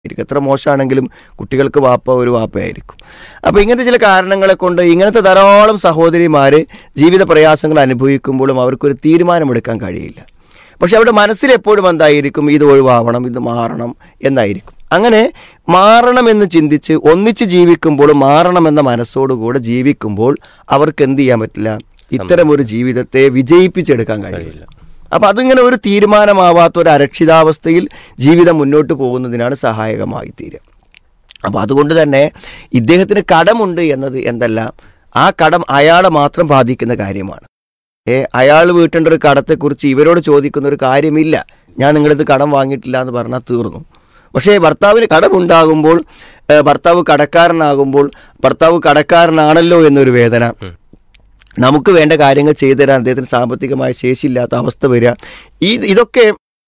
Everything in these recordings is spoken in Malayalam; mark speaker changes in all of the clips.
Speaker 1: ആയിരിക്കും എത്ര മോശമാണെങ്കിലും കുട്ടികൾക്ക് വാപ്പ ഒരു വാപ്പയായിരിക്കും അപ്പോൾ ഇങ്ങനത്തെ ചില കാരണങ്ങളെ കൊണ്ട് ഇങ്ങനത്തെ ധാരാളം സഹോദരിമാർ ജീവിത പ്രയാസങ്ങൾ അനുഭവിക്കുമ്പോഴും അവർക്കൊരു തീരുമാനമെടുക്കാൻ കഴിയില്ല പക്ഷെ അവരുടെ മനസ്സിൽ എപ്പോഴും എന്തായിരിക്കും ഇത് ഒഴിവാവണം ഇത് മാറണം എന്നായിരിക്കും അങ്ങനെ മാറണമെന്ന് ചിന്തിച്ച് ഒന്നിച്ച് ജീവിക്കുമ്പോൾ മാറണമെന്ന മനസ്സോടുകൂടെ ജീവിക്കുമ്പോൾ അവർക്ക് എന്ത് ചെയ്യാൻ പറ്റില്ല ഇത്തരമൊരു ജീവിതത്തെ വിജയിപ്പിച്ചെടുക്കാൻ കഴിയില്ല അപ്പം അതിങ്ങനെ ഒരു തീരുമാനമാവാത്ത ഒരു അരക്ഷിതാവസ്ഥയിൽ ജീവിതം മുന്നോട്ട് പോകുന്നതിനാണ് സഹായകമായി തീരുക അപ്പോൾ അതുകൊണ്ട് തന്നെ ഇദ്ദേഹത്തിന് കടമുണ്ട് എന്നത് എന്തല്ല ആ കടം അയാളെ മാത്രം ബാധിക്കുന്ന കാര്യമാണ് ഏ അയാൾ വീട്ടേണ്ട ഒരു കടത്തെക്കുറിച്ച് ഇവരോട് ചോദിക്കുന്ന ഒരു കാര്യമില്ല ഞാൻ നിങ്ങളിത് കടം വാങ്ങിയിട്ടില്ല എന്ന് പറഞ്ഞാൽ തീർന്നു പക്ഷേ ഭർത്താവിന് കടമുണ്ടാകുമ്പോൾ ഏ, ഭർത്താവ് കടക്കാരനാകുമ്പോൾ ഭർത്താവ് കടക്കാരനാണല്ലോ എന്നൊരു വേദന നമുക്ക് വേണ്ട കാര്യങ്ങൾ ചെയ്തു തരാൻ അദ്ദേഹത്തിന് സാമ്പത്തികമായ ശേഷിയില്ലാത്ത അവസ്ഥ വരിക ഈ ഇതൊക്കെ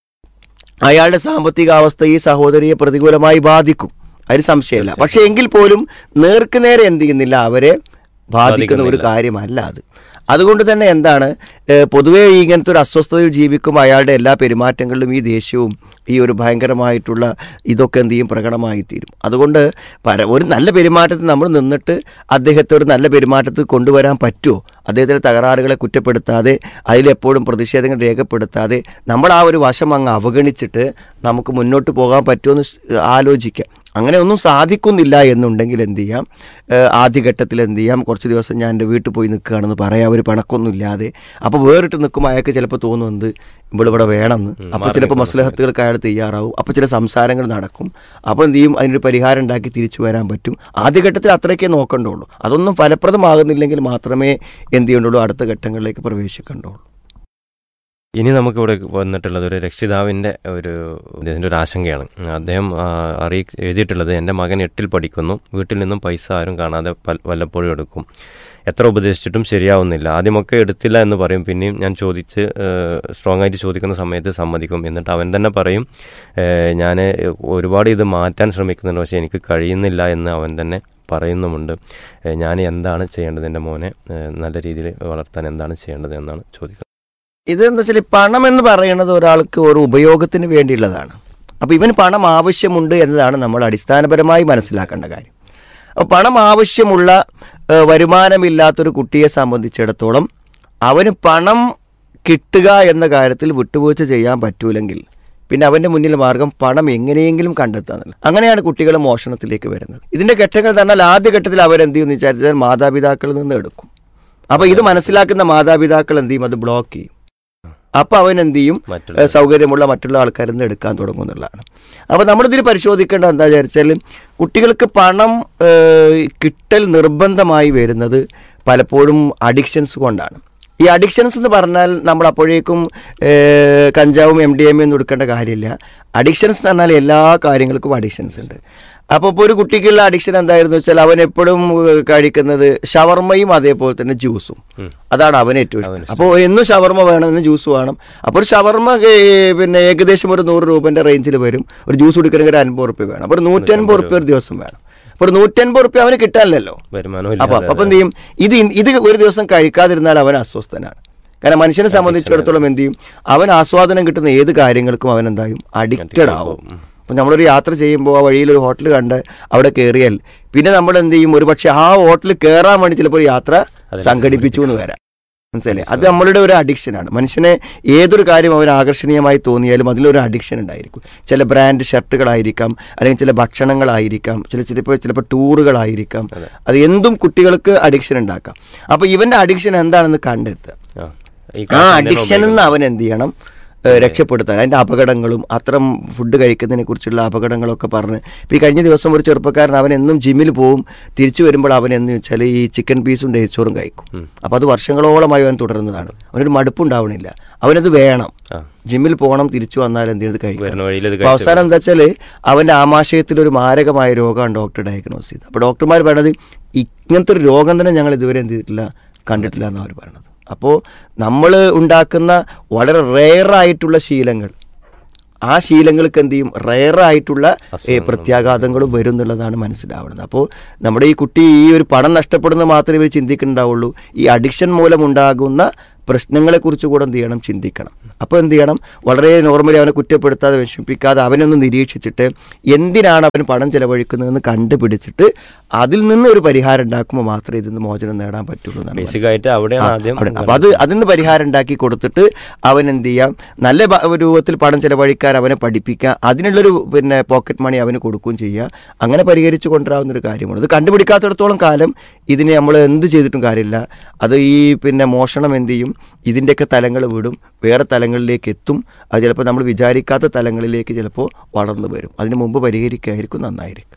Speaker 1: അയാളുടെ സാമ്പത്തിക അവസ്ഥ ഈ സഹോദരിയെ പ്രതികൂലമായി ബാധിക്കും അതിന് സംശയമില്ല പക്ഷെ എങ്കിൽ പോലും നേർക്ക് നേരെ എന്ത് ചെയ്യുന്നില്ല അവരെ ബാധിക്കുന്ന ഒരു കാര്യമല്ല അത് അതുകൊണ്ട് തന്നെ എന്താണ് ഏഹ് പൊതുവേ ഈ ഇങ്ങനത്തെ ഒരു അസ്വസ്ഥതയിൽ ജീവിക്കും അയാളുടെ എല്ലാ പെരുമാറ്റങ്ങളിലും ഈ ദേഷ്യവും ഈ ഒരു ഭയങ്കരമായിട്ടുള്ള ഇതൊക്കെ എന്ത് ചെയ്യും പ്രകടമായി തീരും അതുകൊണ്ട് പര ഒരു നല്ല പെരുമാറ്റത്തിൽ നമ്മൾ നിന്നിട്ട് അദ്ദേഹത്തെ ഒരു നല്ല പെരുമാറ്റത്തിൽ കൊണ്ടുവരാൻ പറ്റുമോ അദ്ദേഹത്തിൻ്റെ തകരാറുകളെ കുറ്റപ്പെടുത്താതെ അതിലെപ്പോഴും പ്രതിഷേധങ്ങൾ രേഖപ്പെടുത്താതെ നമ്മൾ ആ ഒരു വശം അങ്ങ് അവഗണിച്ചിട്ട് നമുക്ക് മുന്നോട്ട് പോകാൻ പറ്റുമോ എന്ന് ആലോചിക്കാം അങ്ങനെ ഒന്നും സാധിക്കുന്നില്ല എന്നുണ്ടെങ്കിൽ എന്ത് ചെയ്യാം ഏഹ് ആദ്യഘട്ടത്തിൽ എന്ത് ചെയ്യാം കുറച്ച് ദിവസം ഞാൻ എൻ്റെ വീട്ടിൽ പോയി നിൽക്കുകയാണെന്ന് പറയാം ഒരു പിണക്കൊന്നും ഇല്ലാതെ അപ്പോൾ വേറിട്ട് നിൽക്കുമ്പോൾ അയാൾക്ക് ചിലപ്പോൾ തോന്നുന്നത് ഇവിടെ ഇവിടെ വേണമെന്ന് അപ്പോൾ ചിലപ്പോൾ മസ്ലഹത്തുകൾക്ക് അയാൾ തയ്യാറാവും അപ്പോൾ ചില സംസാരങ്ങൾ നടക്കും അപ്പോൾ എന്ത് ചെയ്യും അതിനൊരു പരിഹാരം ഉണ്ടാക്കി തിരിച്ചു വരാൻ പറ്റും ആദ്യഘട്ടത്തിൽ അത്രയ്ക്കേ നോക്കണ്ടുള്ളൂ അതൊന്നും ഫലപ്രദമാകുന്നില്ലെങ്കിൽ മാത്രമേ എന്ത് ചെയ്യേണ്ടുള്ളൂ അടുത്ത ഘട്ടങ്ങളിലേക്ക് പ്രവേശിക്കേണ്ടുള്ളൂ
Speaker 2: ഇനി നമുക്കിവിടെ വന്നിട്ടുള്ളത് ഒരു രക്ഷിതാവിൻ്റെ ഒരു ഇതിൻ്റെ ഒരു ആശങ്കയാണ് അദ്ദേഹം ആ, അറിയി എഴുതിയിട്ടുള്ളത് എൻ്റെ മകൻ എട്ടിൽ പഠിക്കുന്നു വീട്ടിൽ നിന്നും പൈസ ആരും കാണാതെ പല- വല്ലപ്പോഴും എടുക്കും എത്ര ഉപദേശിച്ചിട്ടും ശരിയാവുന്നില്ല ആദ്യമൊക്കെ എടുത്തില്ല എന്ന് പറയും പിന്നെയും ഞാൻ ചോദിച്ച് സ്ട്രോങ് ആയിട്ട് ചോദിക്കുന്ന സമയത്ത് സമ്മതിക്കും എന്നിട്ട് അവൻ തന്നെ പറയും ഞാൻ ഒരുപാട് ഇത് മാറ്റാൻ ശ്രമിക്കുന്നുണ്ട് പക്ഷേ എനിക്ക് കഴിയുന്നില്ല എന്ന് അവൻ തന്നെ പറയുന്നുമുണ്ട് ഏഹ് ഞാൻ എന്താണ് ചെയ്യേണ്ടത് എൻ്റെ മോനെ ഏഹ് നല്ല രീതിയിൽ വളർത്താൻ എന്താണ് ചെയ്യേണ്ടത് എന്നാണ് ചോദിക്കുന്നത്
Speaker 1: ഇതെന്താ വെച്ചാൽ പണം എന്ന് പറയുന്നത് ഒരാൾക്ക് ഒരു ഉപയോഗത്തിന് വേണ്ടിയുള്ളതാണ് അപ്പോൾ ഇവന് പണം ആവശ്യമുണ്ട് എന്നതാണ് നമ്മൾ അടിസ്ഥാനപരമായി മനസ്സിലാക്കേണ്ട കാര്യം അപ്പോൾ പണം ആവശ്യമുള്ള ഏഹ്, വരുമാനമില്ലാത്തൊരു കുട്ടിയെ സംബന്ധിച്ചിടത്തോളം അവന് പണം കിട്ടുക എന്ന കാര്യത്തിൽ വിട്ടുവീഴ്ച ചെയ്യാൻ പറ്റൂലെങ്കിൽ പിന്നെ അവൻ്റെ മുന്നിൽ മാർഗം പണം എങ്ങനെയെങ്കിലും കണ്ടെത്താന്നുള്ളത് അങ്ങനെയാണ് കുട്ടികൾ മോഷണത്തിലേക്ക് വരുന്നത് ഇതിൻ്റെ ഘട്ടങ്ങൾ പറഞ്ഞാൽ ആദ്യ ഘട്ടത്തിൽ അവരെന്ത് ചെയ്യുമെന്ന് വിചാരിച്ചാൽ മാതാപിതാക്കളിൽ നിന്ന് എടുക്കും അപ്പോൾ ഇത് മനസ്സിലാക്കുന്ന മാതാപിതാക്കൾ എന്ത് ചെയ്യും അത് ബ്ലോക്ക് ചെയ്യും അപ്പോൾ അവൻ എന്ത് ചെയ്യും
Speaker 2: മറ്റുള്ള
Speaker 1: ഏഹ് സൗകര്യമുള്ള മറ്റുള്ള ആൾക്കാരിൽ നിന്ന് എടുക്കാൻ തുടങ്ങും എന്നുള്ളതാണ് അപ്പോൾ നമ്മളിതിൽ പരിശോധിക്കേണ്ടത് എന്താ വിചാരിച്ചാൽ കുട്ടികൾക്ക് പണം ഏഹ് കിട്ടൽ നിർബന്ധമായി വരുന്നത് പലപ്പോഴും അഡിക്ഷൻസ് കൊണ്ടാണ് ഈ അഡിക്ഷൻസ് എന്ന് പറഞ്ഞാൽ നമ്മൾ അപ്പോഴേക്കും ഏഹ് കഞ്ചാവും എം ഡി എം ഒന്നും എടുക്കേണ്ട കാര്യമില്ല അഡിക്ഷൻസ് എന്ന് പറഞ്ഞാൽ എല്ലാ കാര്യങ്ങൾക്കും അഡിക്ഷൻസ് ഉണ്ട് അപ്പോൾ ഇപ്പോൾ ഒരു കുട്ടിക്കുള്ള അഡിക്ഷൻ എന്തായിരുന്നു വെച്ചാൽ അവൻ എപ്പോഴും ഏഹ് കഴിക്കുന്നത് ഷവർമയും അതേപോലെ തന്നെ ജ്യൂസും അതാണ് അവന് ഏറ്റവും ഇഷ്ടം അപ്പോൾ എന്നും ഷവർമ വേണം ഇന്ന് ജ്യൂസ് വേണം അപ്പോൾ ഒരു ഷവർമ ഏ- പിന്നെ ഏകദേശം ഒരു നൂറ് രൂപൻ്റെ റേഞ്ചിൽ വരും ഒരു ജ്യൂസ് കുടിക്കണമെങ്കിൽ ഒരു അൻപത് റുപ്യ വേണം അപ്പോൾ ഒരു നൂറ്റൻപത് റുപ്യ ഒരു ദിവസം വേണം അപ്പോൾ ഒരു നൂറ്റൻപത് റുപ്യ അവന് കിട്ടാനില്ലല്ലോ
Speaker 2: വരുമാനം
Speaker 1: അപ്പോൾ അപ്പം എന്ത് ചെയ്യും ഇത് ഇൻ- ഇത് ഒരു ദിവസം കഴിക്കാതിരുന്നാൽ അവൻ അസ്വസ്ഥനാണ് കാരണം മനുഷ്യനെ സംബന്ധിച്ചിടത്തോളം എന്ത് ചെയ്യും അവൻ ആസ്വാദനം കിട്ടുന്ന ഏത് കാര്യങ്ങൾക്കും അവൻ എന്തായും അഡിക്റ്റഡ് ആവും അപ്പം നമ്മളൊരു യാത്ര ചെയ്യുമ്പോൾ ആ വഴിയിൽ ഒരു ഹോട്ടൽ കണ്ട് അവിടെ കയറിയാൽ പിന്നെ നമ്മൾ എന്ത് ചെയ്യും ഒരു പക്ഷേ ആ ഹോട്ടലിൽ കയറാൻ വേണ്ടി ചിലപ്പോൾ ഒരു യാത്ര സംഘടിപ്പിച്ചു എന്ന് വരാം മനസ്സിലല്ലേ അത് നമ്മളുടെ ഒരു അഡിക്ഷനാണ് മനുഷ്യനെ ഏതൊരു കാര്യം അവന് ആകർഷണീയമായി തോന്നിയാലും അതിലൊരു അഡിക്ഷൻ ഉണ്ടായിരിക്കും ചില ബ്രാൻഡ് ഷർട്ടുകളായിരിക്കാം അല്ലെങ്കിൽ ചില ഭക്ഷണങ്ങളായിരിക്കാം ചില ചിലപ്പോൾ ചിലപ്പോൾ ടൂറുകളായിരിക്കാം അത് എന്തും കുട്ടികൾക്ക് അഡിക്ഷൻ ഉണ്ടാക്കാം അപ്പോൾ ഇവൻ്റെ അഡിക്ഷൻ എന്താണെന്ന് കണ്ടെത്തുക
Speaker 2: ആ. ഈ
Speaker 1: ആ
Speaker 2: കാശ് തന്നെയാണ്
Speaker 1: അഡിക്ഷനിൽ നിന്ന് അവൻ എന്ത് ചെയ്യണം ഏഹ് രക്ഷപ്പെടുത്താൻ അതിൻ്റെ അപകടങ്ങളും അത്തരം ഫുഡ് കഴിക്കുന്നതിനെ കുറിച്ചുള്ള അപകടങ്ങളൊക്കെ പറഞ്ഞ് ഇപ്പോൾ ഈ കഴിഞ്ഞ ദിവസം ഒരു ചെറുപ്പക്കാരൻ അവൻ എന്നും ജിമ്മിൽ പോവും തിരിച്ചു വരുമ്പോൾ അവൻ എന്ന് വെച്ചാൽ ഈ ചിക്കൻ പീസും നെയ്ച്ചോറും കഴിക്കും അപ്പോൾ അത് വർഷങ്ങളോളമായി അവൻ തുടരുന്നതാണ് അവനൊരു മടുപ്പുണ്ടാവണില്ല അവനത് വേണം
Speaker 2: ആ.
Speaker 1: ജിമ്മിൽ പോകണം തിരിച്ചു വന്നാൽ എന്ത് ചെയ്ത് കഴിക്കണം
Speaker 2: വരുന്ന വഴിയിൽ ഇത്
Speaker 1: അപ്പോൾ അവസാനം എന്താ വെച്ചാൽ അവൻ്റെ ആമാശയത്തിൽ ഒരു മാരകമായ രോഗമാണ് ഡോക്ടർ ഡയഗ്നോസ് ചെയ്തത് അപ്പോൾ ഡോക്ടർമാർ പറയണത് ഇങ്ങനത്തെ ഒരു രോഗം തന്നെ ഞങ്ങൾ ഇതുവരെ എന്ത് ചെയ്തിട്ടില്ല കണ്ടിട്ടില്ല എന്നാണ് അവർ പറയണത് അപ്പോൾ നമ്മൾ ഉണ്ടാക്കുന്ന വളരെ റെയറായിട്ടുള്ള ശീലങ്ങൾ ആ ശീലങ്ങൾക്ക് എന്ത് ചെയ്യും റെയറായിട്ടുള്ള പ്രത്യാഘാതങ്ങളും വരും എന്നുള്ളതാണ് മനസ്സിലാവുന്നത് അപ്പോൾ നമ്മുടെ ഈ കുട്ടി ഈ ഒരു പണം നഷ്ടപ്പെടുന്നത് മാത്രമേ ഇവർ ചിന്തിക്കുന്നുണ്ടാവുള്ളൂ ഈ അഡിക്ഷൻ മൂലമുണ്ടാകുന്ന പ്രശ്നങ്ങളെക്കുറിച്ച് കൂടെ എന്ത് ചെയ്യണം ചിന്തിക്കണം അപ്പോൾ എന്ത് ചെയ്യണം വളരെ നോർമലി അവനെ കുറ്റപ്പെടുത്താതെ വിഷമിപ്പിക്കാതെ അവനൊന്ന് നിരീക്ഷിച്ചിട്ട് എന്തിനാണ് അവൻ പണം ചെലവഴിക്കുന്നതെന്ന് കണ്ടുപിടിച്ചിട്ട് അതിൽ നിന്ന് ഒരു പരിഹാരം ഉണ്ടാക്കുമ്പോൾ മാത്രമേ ഇതിൽ നിന്ന് മോചനം നേടാൻ പറ്റുള്ളൂ എന്നാണ്
Speaker 2: ബേസിക് ആയിട്ട് അവിടെയാണ് ആദ്യം
Speaker 1: അവിടെ. അപ്പൊ അത് അതിന് പരിഹാരം ഉണ്ടാക്കി കൊടുത്തിട്ട് അവൻ എന്ത് ചെയ്യാം നല്ല ബ- രൂപത്തിൽ പണം ചെലവഴിക്കാൻ അവനെ പഠിപ്പിക്കുക അതിനുള്ളൊരു പിന്നെ പോക്കറ്റ് മണി അവന് കൊടുക്കുകയും ചെയ്യുക അങ്ങനെ പരിഹരിച്ചു കൊണ്ടുവരാവുന്ന ഒരു കാര്യമാണ് ഇത് കണ്ടുപിടിക്കാത്തിടത്തോളം കാലം ഇതിനെ നമ്മൾ എന്ത് ചെയ്തിട്ടും കാര്യമില്ല അത് ഈ പിന്നെ മോഷണം എന്ത് ചെയ്യും ഇതിൻ്റെയൊക്കെ തലങ്ങൾ വിടും വേറെ തലങ്ങളിലേക്ക് എത്തും അത് ചിലപ്പോൾ നമ്മൾ വിചാരിക്കാത്ത തലങ്ങളിലേക്ക് ചിലപ്പോൾ വളർന്നു വരും അതിന് മുമ്പ് പരിഹരിക്കായിരിക്കും നന്നായിരിക്കും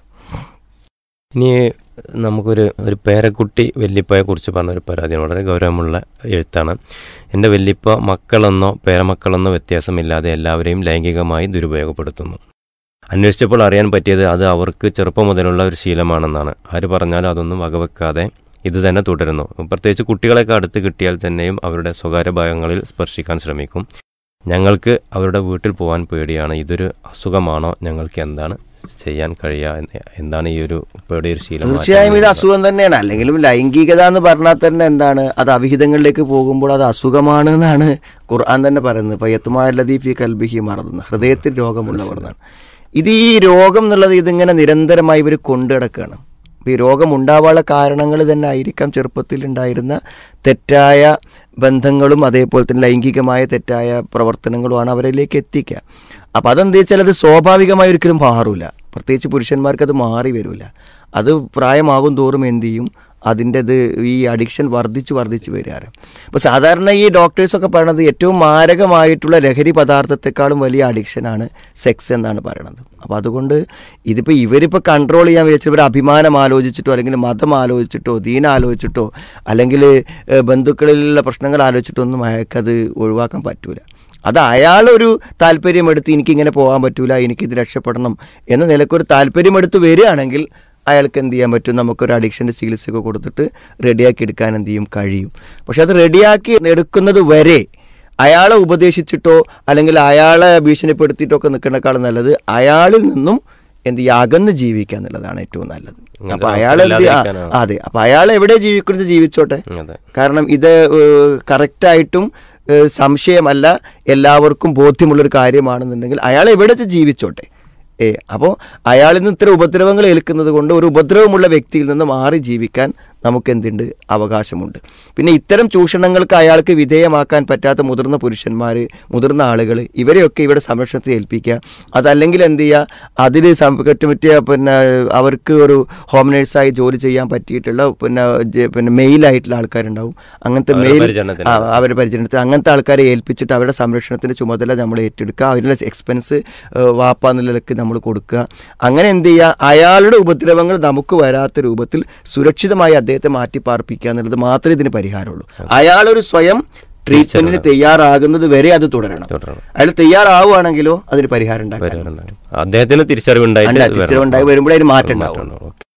Speaker 2: ഇനി നമുക്കൊരു ഒരു പേരക്കുട്ടി വല്യപ്പയെ കുറിച്ച് പറഞ്ഞ ഒരു പരാതിയാണ് വളരെ ഗൗരവമുള്ള എഴുത്താണ് എൻ്റെ വല്യപ്പ മക്കളെന്നോ പേരമക്കളെന്നോ വ്യത്യാസമില്ലാതെ എല്ലാവരെയും ലൈംഗികമായി ദുരുപയോഗപ്പെടുത്തുന്നു അന്വേഷിച്ചപ്പോൾ അറിയാൻ പറ്റിയത് അത് അവർക്ക് ചെറുപ്പം മുതലുള്ള ഒരു ശീലമാണെന്നാണ് ആര് പറഞ്ഞാലും അതൊന്നും വകവെക്കാതെ ഇത് തന്നെ തുടരുന്നു പ്രത്യേകിച്ച് കുട്ടികളെയൊക്കെ അടുത്ത് കിട്ടിയാൽ തന്നെയും അവരുടെ സ്വകാര്യ ഭാഗങ്ങളിൽ സ്പർശിക്കാൻ ശ്രമിക്കും ഞങ്ങൾക്ക് അവരുടെ വീട്ടിൽ പോകാൻ പേടിയാണ് ഇതൊരു അസുഖമാണോ ഞങ്ങൾക്ക് എന്താണ് ചെയ്യാൻ കഴിയുക എന്ന് എന്താണ് ഈ ഒരു ഉപ്പയുടെ ഒരു ശീലം
Speaker 1: തീർച്ചയായും ഇത്
Speaker 2: മാറ്റാൻ
Speaker 1: അസുഖം തന്നെയാണ് അല്ലെങ്കിലും ലൈംഗികത എന്ന് പറഞ്ഞാൽ തന്നെ എന്താണ് അത് അവിഹിതങ്ങളിലേക്ക് പോകുമ്പോൾ അത് അസുഖമാണ് എന്നാണ് ഖുർആൻ തന്നെ പറയുന്നത് ഇപ്പൊ യത്തുമാലദീ ഫി കൽബിഹി മറന്ന് ഹൃദയത്തിൽ രോഗമുള്ളവർ എന്നാണ് ഇത് ഈ രോഗം എന്നുള്ളത് ഇതിങ്ങനെ നിരന്തരമായി ഇവർ കൊണ്ടുകിടക്കുകയാണ് അപ്പോൾ ഈ രോഗം ഉണ്ടാവാനുള്ള കാരണങ്ങൾ തന്നെ ആയിരിക്കാം ചെറുപ്പത്തിൽ ഉണ്ടായിരുന്ന തെറ്റായ ബന്ധങ്ങളും അതേപോലെ തന്നെ ലൈംഗികമായ തെറ്റായ പ്രവർത്തനങ്ങളുമാണ് അവരിലേക്ക് എത്തിക്കുക അപ്പോൾ അതെന്താ വെച്ചാൽ അത് സ്വാഭാവികമായി ഒരിക്കലും മാറൂല പ്രത്യേകിച്ച് പുരുഷന്മാർക്ക് അത് മാറി വരില്ല അത് പ്രായമാകും തോറും എന്ത് ചെയ്യും അതിൻ്റെ ഇത് ഈ അഡിക്ഷൻ വർദ്ധിച്ച് വർദ്ധിച്ച് വരികയാണ് അപ്പോൾ സാധാരണ ഈ ഡോക്ടേഴ്സൊക്കെ പറയണത് ഏറ്റവും മാരകമായിട്ടുള്ള ലഹരി പദാർത്ഥത്തെക്കാളും വലിയ അഡിക്ഷനാണ് സെക്സ് എന്നാണ് പറയണത് അപ്പോൾ അതുകൊണ്ട് ഇതിപ്പോൾ ഇവരിപ്പോൾ കൺട്രോൾ ചെയ്യാൻ വിചാരിച്ചാൽ ഇവർ അഭിമാനം ആലോചിച്ചിട്ടോ അല്ലെങ്കിൽ മതം ആലോചിച്ചിട്ടോ ദീന ആലോചിച്ചിട്ടോ അല്ലെങ്കിൽ ഏഹ്, ബന്ധുക്കളിലുള്ള പ്രശ്നങ്ങൾ ആലോചിച്ചിട്ടോ ഒന്നും അയാൾക്കത് ഒഴിവാക്കാൻ പറ്റൂല അത് അയാളൊരു താല്പര്യമെടുത്ത് എനിക്കിങ്ങനെ പോകാൻ പറ്റൂല എനിക്കിത് രക്ഷപ്പെടണം എന്ന നിലക്കൊരു താല്പര്യമെടുത്ത് വരികയാണെങ്കിൽ അയാൾക്ക് എന്ത് ചെയ്യാൻ പറ്റും നമുക്കൊരു അഡിക്ഷൻ്റെ ചികിത്സയൊക്കെ കൊടുത്തിട്ട് റെഡിയാക്കി എടുക്കാൻ എന്ത് ചെയ്യും കഴിയും പക്ഷെ അത് റെഡിയാക്കി എടുക്കുന്നത് വരെ അയാളെ ഉപദേശിച്ചിട്ടോ അല്ലെങ്കിൽ അയാളെ ഭീഷണിപ്പെടുത്തിയിട്ടോ ഒക്കെ നിൽക്കുന്നേക്കാളും നല്ലത് അയാളിൽ നിന്നും എന്ത് ചെയ്യുക അകന്ന് ജീവിക്കുക എന്നുള്ളതാണ് ഏറ്റവും നല്ലത്
Speaker 2: ഇങ്ങനത്തെ
Speaker 1: അപ്പൊ അയാൾ എന്ത് ചെയ്യുക?
Speaker 2: അവസ്ഥയില്ലാതിരിക്കാനാണ്.
Speaker 1: അതെ അപ്പൊ അയാൾ എവിടെ ജീവിക്കുന്നത് ജീവിച്ചോട്ടെ
Speaker 2: അതെ
Speaker 1: കാരണം ഇത് കറക്റ്റായിട്ടും സംശയമല്ല എല്ലാവർക്കും ബോധ്യമുള്ളൊരു കാര്യമാണെന്നുണ്ടെങ്കിൽ അയാൾ എവിടെ വെച്ച് ജീവിച്ചോട്ടെ ഏ അപ്പോൾ അയാളിൽ നിന്ന് ഇത്തരം ഉപദ്രവങ്ങൾ ഏൽക്കുന്നത് കൊണ്ട് ഒരു ഉപദ്രവമുള്ള വ്യക്തിയിൽ നിന്ന് മാറി ജീവിക്കാൻ നമുക്ക് എന്തുണ്ട് അവകാശമുണ്ട് പിന്നെ ഇത്തരം ചൂഷണങ്ങൾക്ക് അയാൾക്ക് വിധേയമാക്കാൻ പറ്റാത്ത മുതിർന്ന പുരുഷന്മാർ മുതിർന്ന ആളുകൾ ഇവരെയൊക്കെ ഇവിടെ സംരക്ഷണത്തിൽ ഏൽപ്പിക്കുക അതല്ലെങ്കിൽ എന്ത് ചെയ്യുക അതിൽ പറ്റിയ പിന്നെ അവർക്ക് ഒരു ഹോം നേഴ്സായി ജോലി ചെയ്യാൻ പറ്റിയിട്ടുള്ള പിന്നെ ജെ- പിന്നെ മെയിലായിട്ടുള്ള ആൾക്കാരുണ്ടാവും അങ്ങനത്തെ
Speaker 2: അവരുടെ
Speaker 1: മെയിൽ
Speaker 2: പരിചരണത്തിന്.
Speaker 1: ആ, അവരുടെ പരിചരണത്തിൽ അങ്ങനത്തെ ആൾക്കാരെ ഏൽപ്പിച്ചിട്ട് അവരുടെ സംരക്ഷണത്തിന്റെ ചുമതല നമ്മൾ ഏറ്റെടുക്കുക അവരുടെ എക്സ്പെൻസ് വാപ്പ എന്ന നിലക്ക് നമ്മൾ കൊടുക്കുക അങ്ങനെ എന്ത് ചെയ്യുക അയാളുടെ ഉപദ്രവങ്ങൾ നമുക്ക് വരാത്ത രൂപത്തിൽ സുരക്ഷിതമായി അദ്ദേഹത്തെ മാറ്റി പാർപ്പിക്കുക എന്നുള്ളത് മാത്രമേ ഇതിന് പരിഹാരമുള്ളൂ അയാളൊരു സ്വയം ട്രീറ്റ്മെന്റിന് തയ്യാറാകുന്നത് വരെ അത് തുടരണം
Speaker 2: തുടരണം
Speaker 1: അയാൾ തയ്യാറാവുകയാണെങ്കിലോ അതിന് പരിഹാരം ഉണ്ടാക്കാൻ
Speaker 2: വരുന്നുണ്ടാവും. അദ്ദേഹത്തിന് തിരിച്ചറിവുണ്ടായിട്ട്
Speaker 1: അല്ല
Speaker 2: വരണം.
Speaker 1: തിരിച്ചറിവുണ്ടായി വരുമ്പോഴേ അതിന് മാറ്റം ഉണ്ടാവും
Speaker 2: മാറ്റമുണ്ടാവും. ഓക്കേ.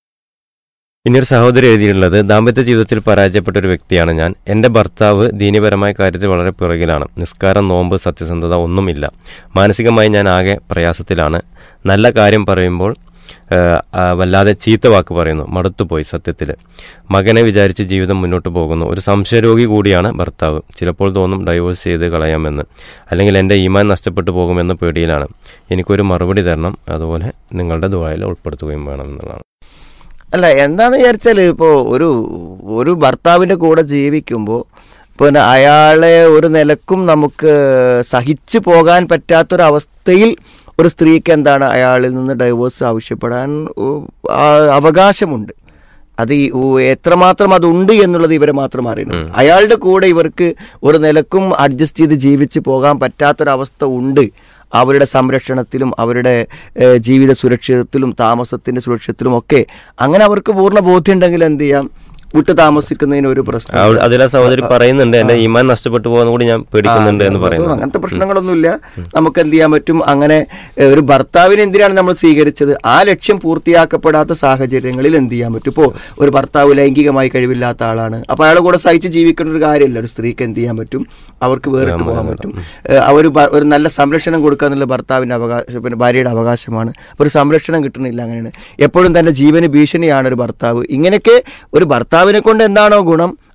Speaker 2: ഇനി ഒരു സഹോദരി എഴുതിയിട്ടുള്ളത് ദാമ്പത്യ ജീവിതത്തിൽ പരാജയപ്പെട്ട ഒരു വ്യക്തിയാണ് ഞാൻ എൻ്റെ ഭർത്താവ് ദീനീപരമായ കാര്യത്തിൽ വളരെ പിറകിലാണ് നിസ്കാരം നോമ്പ് സത്യസന്ധത ഒന്നുമില്ല മാനസികമായി ഞാൻ ആകെ പ്രയാസത്തിലാണ് നല്ല കാര്യം പറയുമ്പോൾ ആ, ആ, വല്ലാതെ ചീത്ത വാക്ക് പറയുന്നു മടുത്തുപോയി സത്യത്തിൽ മകനെ വിചാരിച്ച് ജീവിതം മുന്നോട്ട് പോകുന്നു ഒരു സംശയരോഗി കൂടിയാണ് ഭർത്താവ് ചിലപ്പോൾ തോന്നും ഡൈവോഴ്സ് ചെയ്ത് കളയാമെന്ന് അല്ലെങ്കിൽ എൻ്റെ ഈമാൻ നഷ്ടപ്പെട്ടു പോകുമെന്ന പേടിയിലാണ് എനിക്കൊരു മറുപടി തരണം അതുപോലെ നിങ്ങളുടെ ദുബായിൽ ഉൾപ്പെടുത്തുകയും വേണം എന്നുള്ളതാണ്
Speaker 1: അല്ല എന്താന്ന് വിചാരിച്ചാൽ ഇപ്പോൾ ഒരു ഒരു ഭർത്താവിൻ്റെ കൂടെ ജീവിക്കുമ്പോൾ പിന്നെ അയാളെ ഒരു നിലക്കും നമുക്ക് സഹിച്ചു പോകാൻ പറ്റാത്തൊരവസ്ഥയിൽ ഒരു സ്ത്രീക്ക് എന്താണ് അയാളിൽ നിന്ന് ഡൈവോഴ്സ് ആവശ്യപ്പെടാൻ ഉ- ആ- അവകാശമുണ്ട് അത് ഈ ഉ- എത്രമാത്രം അതുണ്ട് എന്നുള്ളത് ഇവരെ മാത്രം അറിയണം അയാളുടെ കൂടെ ഇവർക്ക് ഒരു നിലക്കും അഡ്ജസ്റ്റ് ചെയ്ത് ജീവിച്ച് പോകാൻ പറ്റാത്തൊരവസ്ഥ ഉണ്ട് അവരുടെ സംരക്ഷണത്തിലും അവരുടെ ഏഹ്, ജീവിത സുരക്ഷിതത്തിലും താമസത്തിന്റെ സുരക്ഷിതത്തിലും ഒക്കെ അങ്ങനെ അവർക്ക് പൂർണ്ണ ബോധ്യം ഉണ്ടെങ്കിൽ എന്ത് ചെയ്യാം വിട്ടു താമസിക്കുന്നതിന് ഒരു പ്രശ്നം
Speaker 2: അവ- അതിലെ സഹോദരി പറയുന്നുണ്ട് എന്റെ ഈമാൻ നഷ്ടപ്പെട്ടു പോകുന്ന കൂടി ഞാൻ പേടിക്കുന്നുണ്ട് എന്ന് പറയുന്നു
Speaker 1: അങ്ങനത്തെ പ്രശ്നങ്ങളൊന്നുമില്ല നമുക്ക് എന്ത് ചെയ്യാൻ പറ്റും അങ്ങനെ ഏഹ്, ഒരു ഭർത്താവിനെ എന്തിനാണ് നമ്മൾ സ്വീകരിച്ചത് ആ ലക്ഷ്യം പൂർത്തിയാക്കപ്പെടാത്ത സാഹചര്യങ്ങളിൽ എന്ത് ചെയ്യാൻ പറ്റും ഇപ്പോൾ ഒരു ഭർത്താവ് ലൈംഗികമായി കഴിവില്ലാത്ത ആളാണ് അപ്പോൾ അയാളെ കൂടെ സഹിച്ച് ജീവിക്കേണ്ട ഒരു കാര്യമില്ല ഒരു സ്ത്രീക്ക് എന്ത് ചെയ്യാൻ പറ്റും അവർക്ക് വേറിട്ട് പോകാൻ പറ്റും ഏഹ്, അവർ ബ- ഒരു നല്ല സംരക്ഷണം കൊടുക്കുക എന്നുള്ള ഭർത്താവിൻ്റെ അവകാശം പിന്നെ ഭാര്യയുടെ അവകാശമാണ് അപ്പോൾ ഒരു സംരക്ഷണം കിട്ടുന്നില്ല അങ്ങനെയാണ് എപ്പോഴും തന്റെ ജീവന് ഭീഷണിയാണ് ഒരു ഭർത്താവ് ഇങ്ങനെയൊക്കെ ഒരു ഭർത്താവിനെ കൊണ്ട് എന്താണോ ഗുണം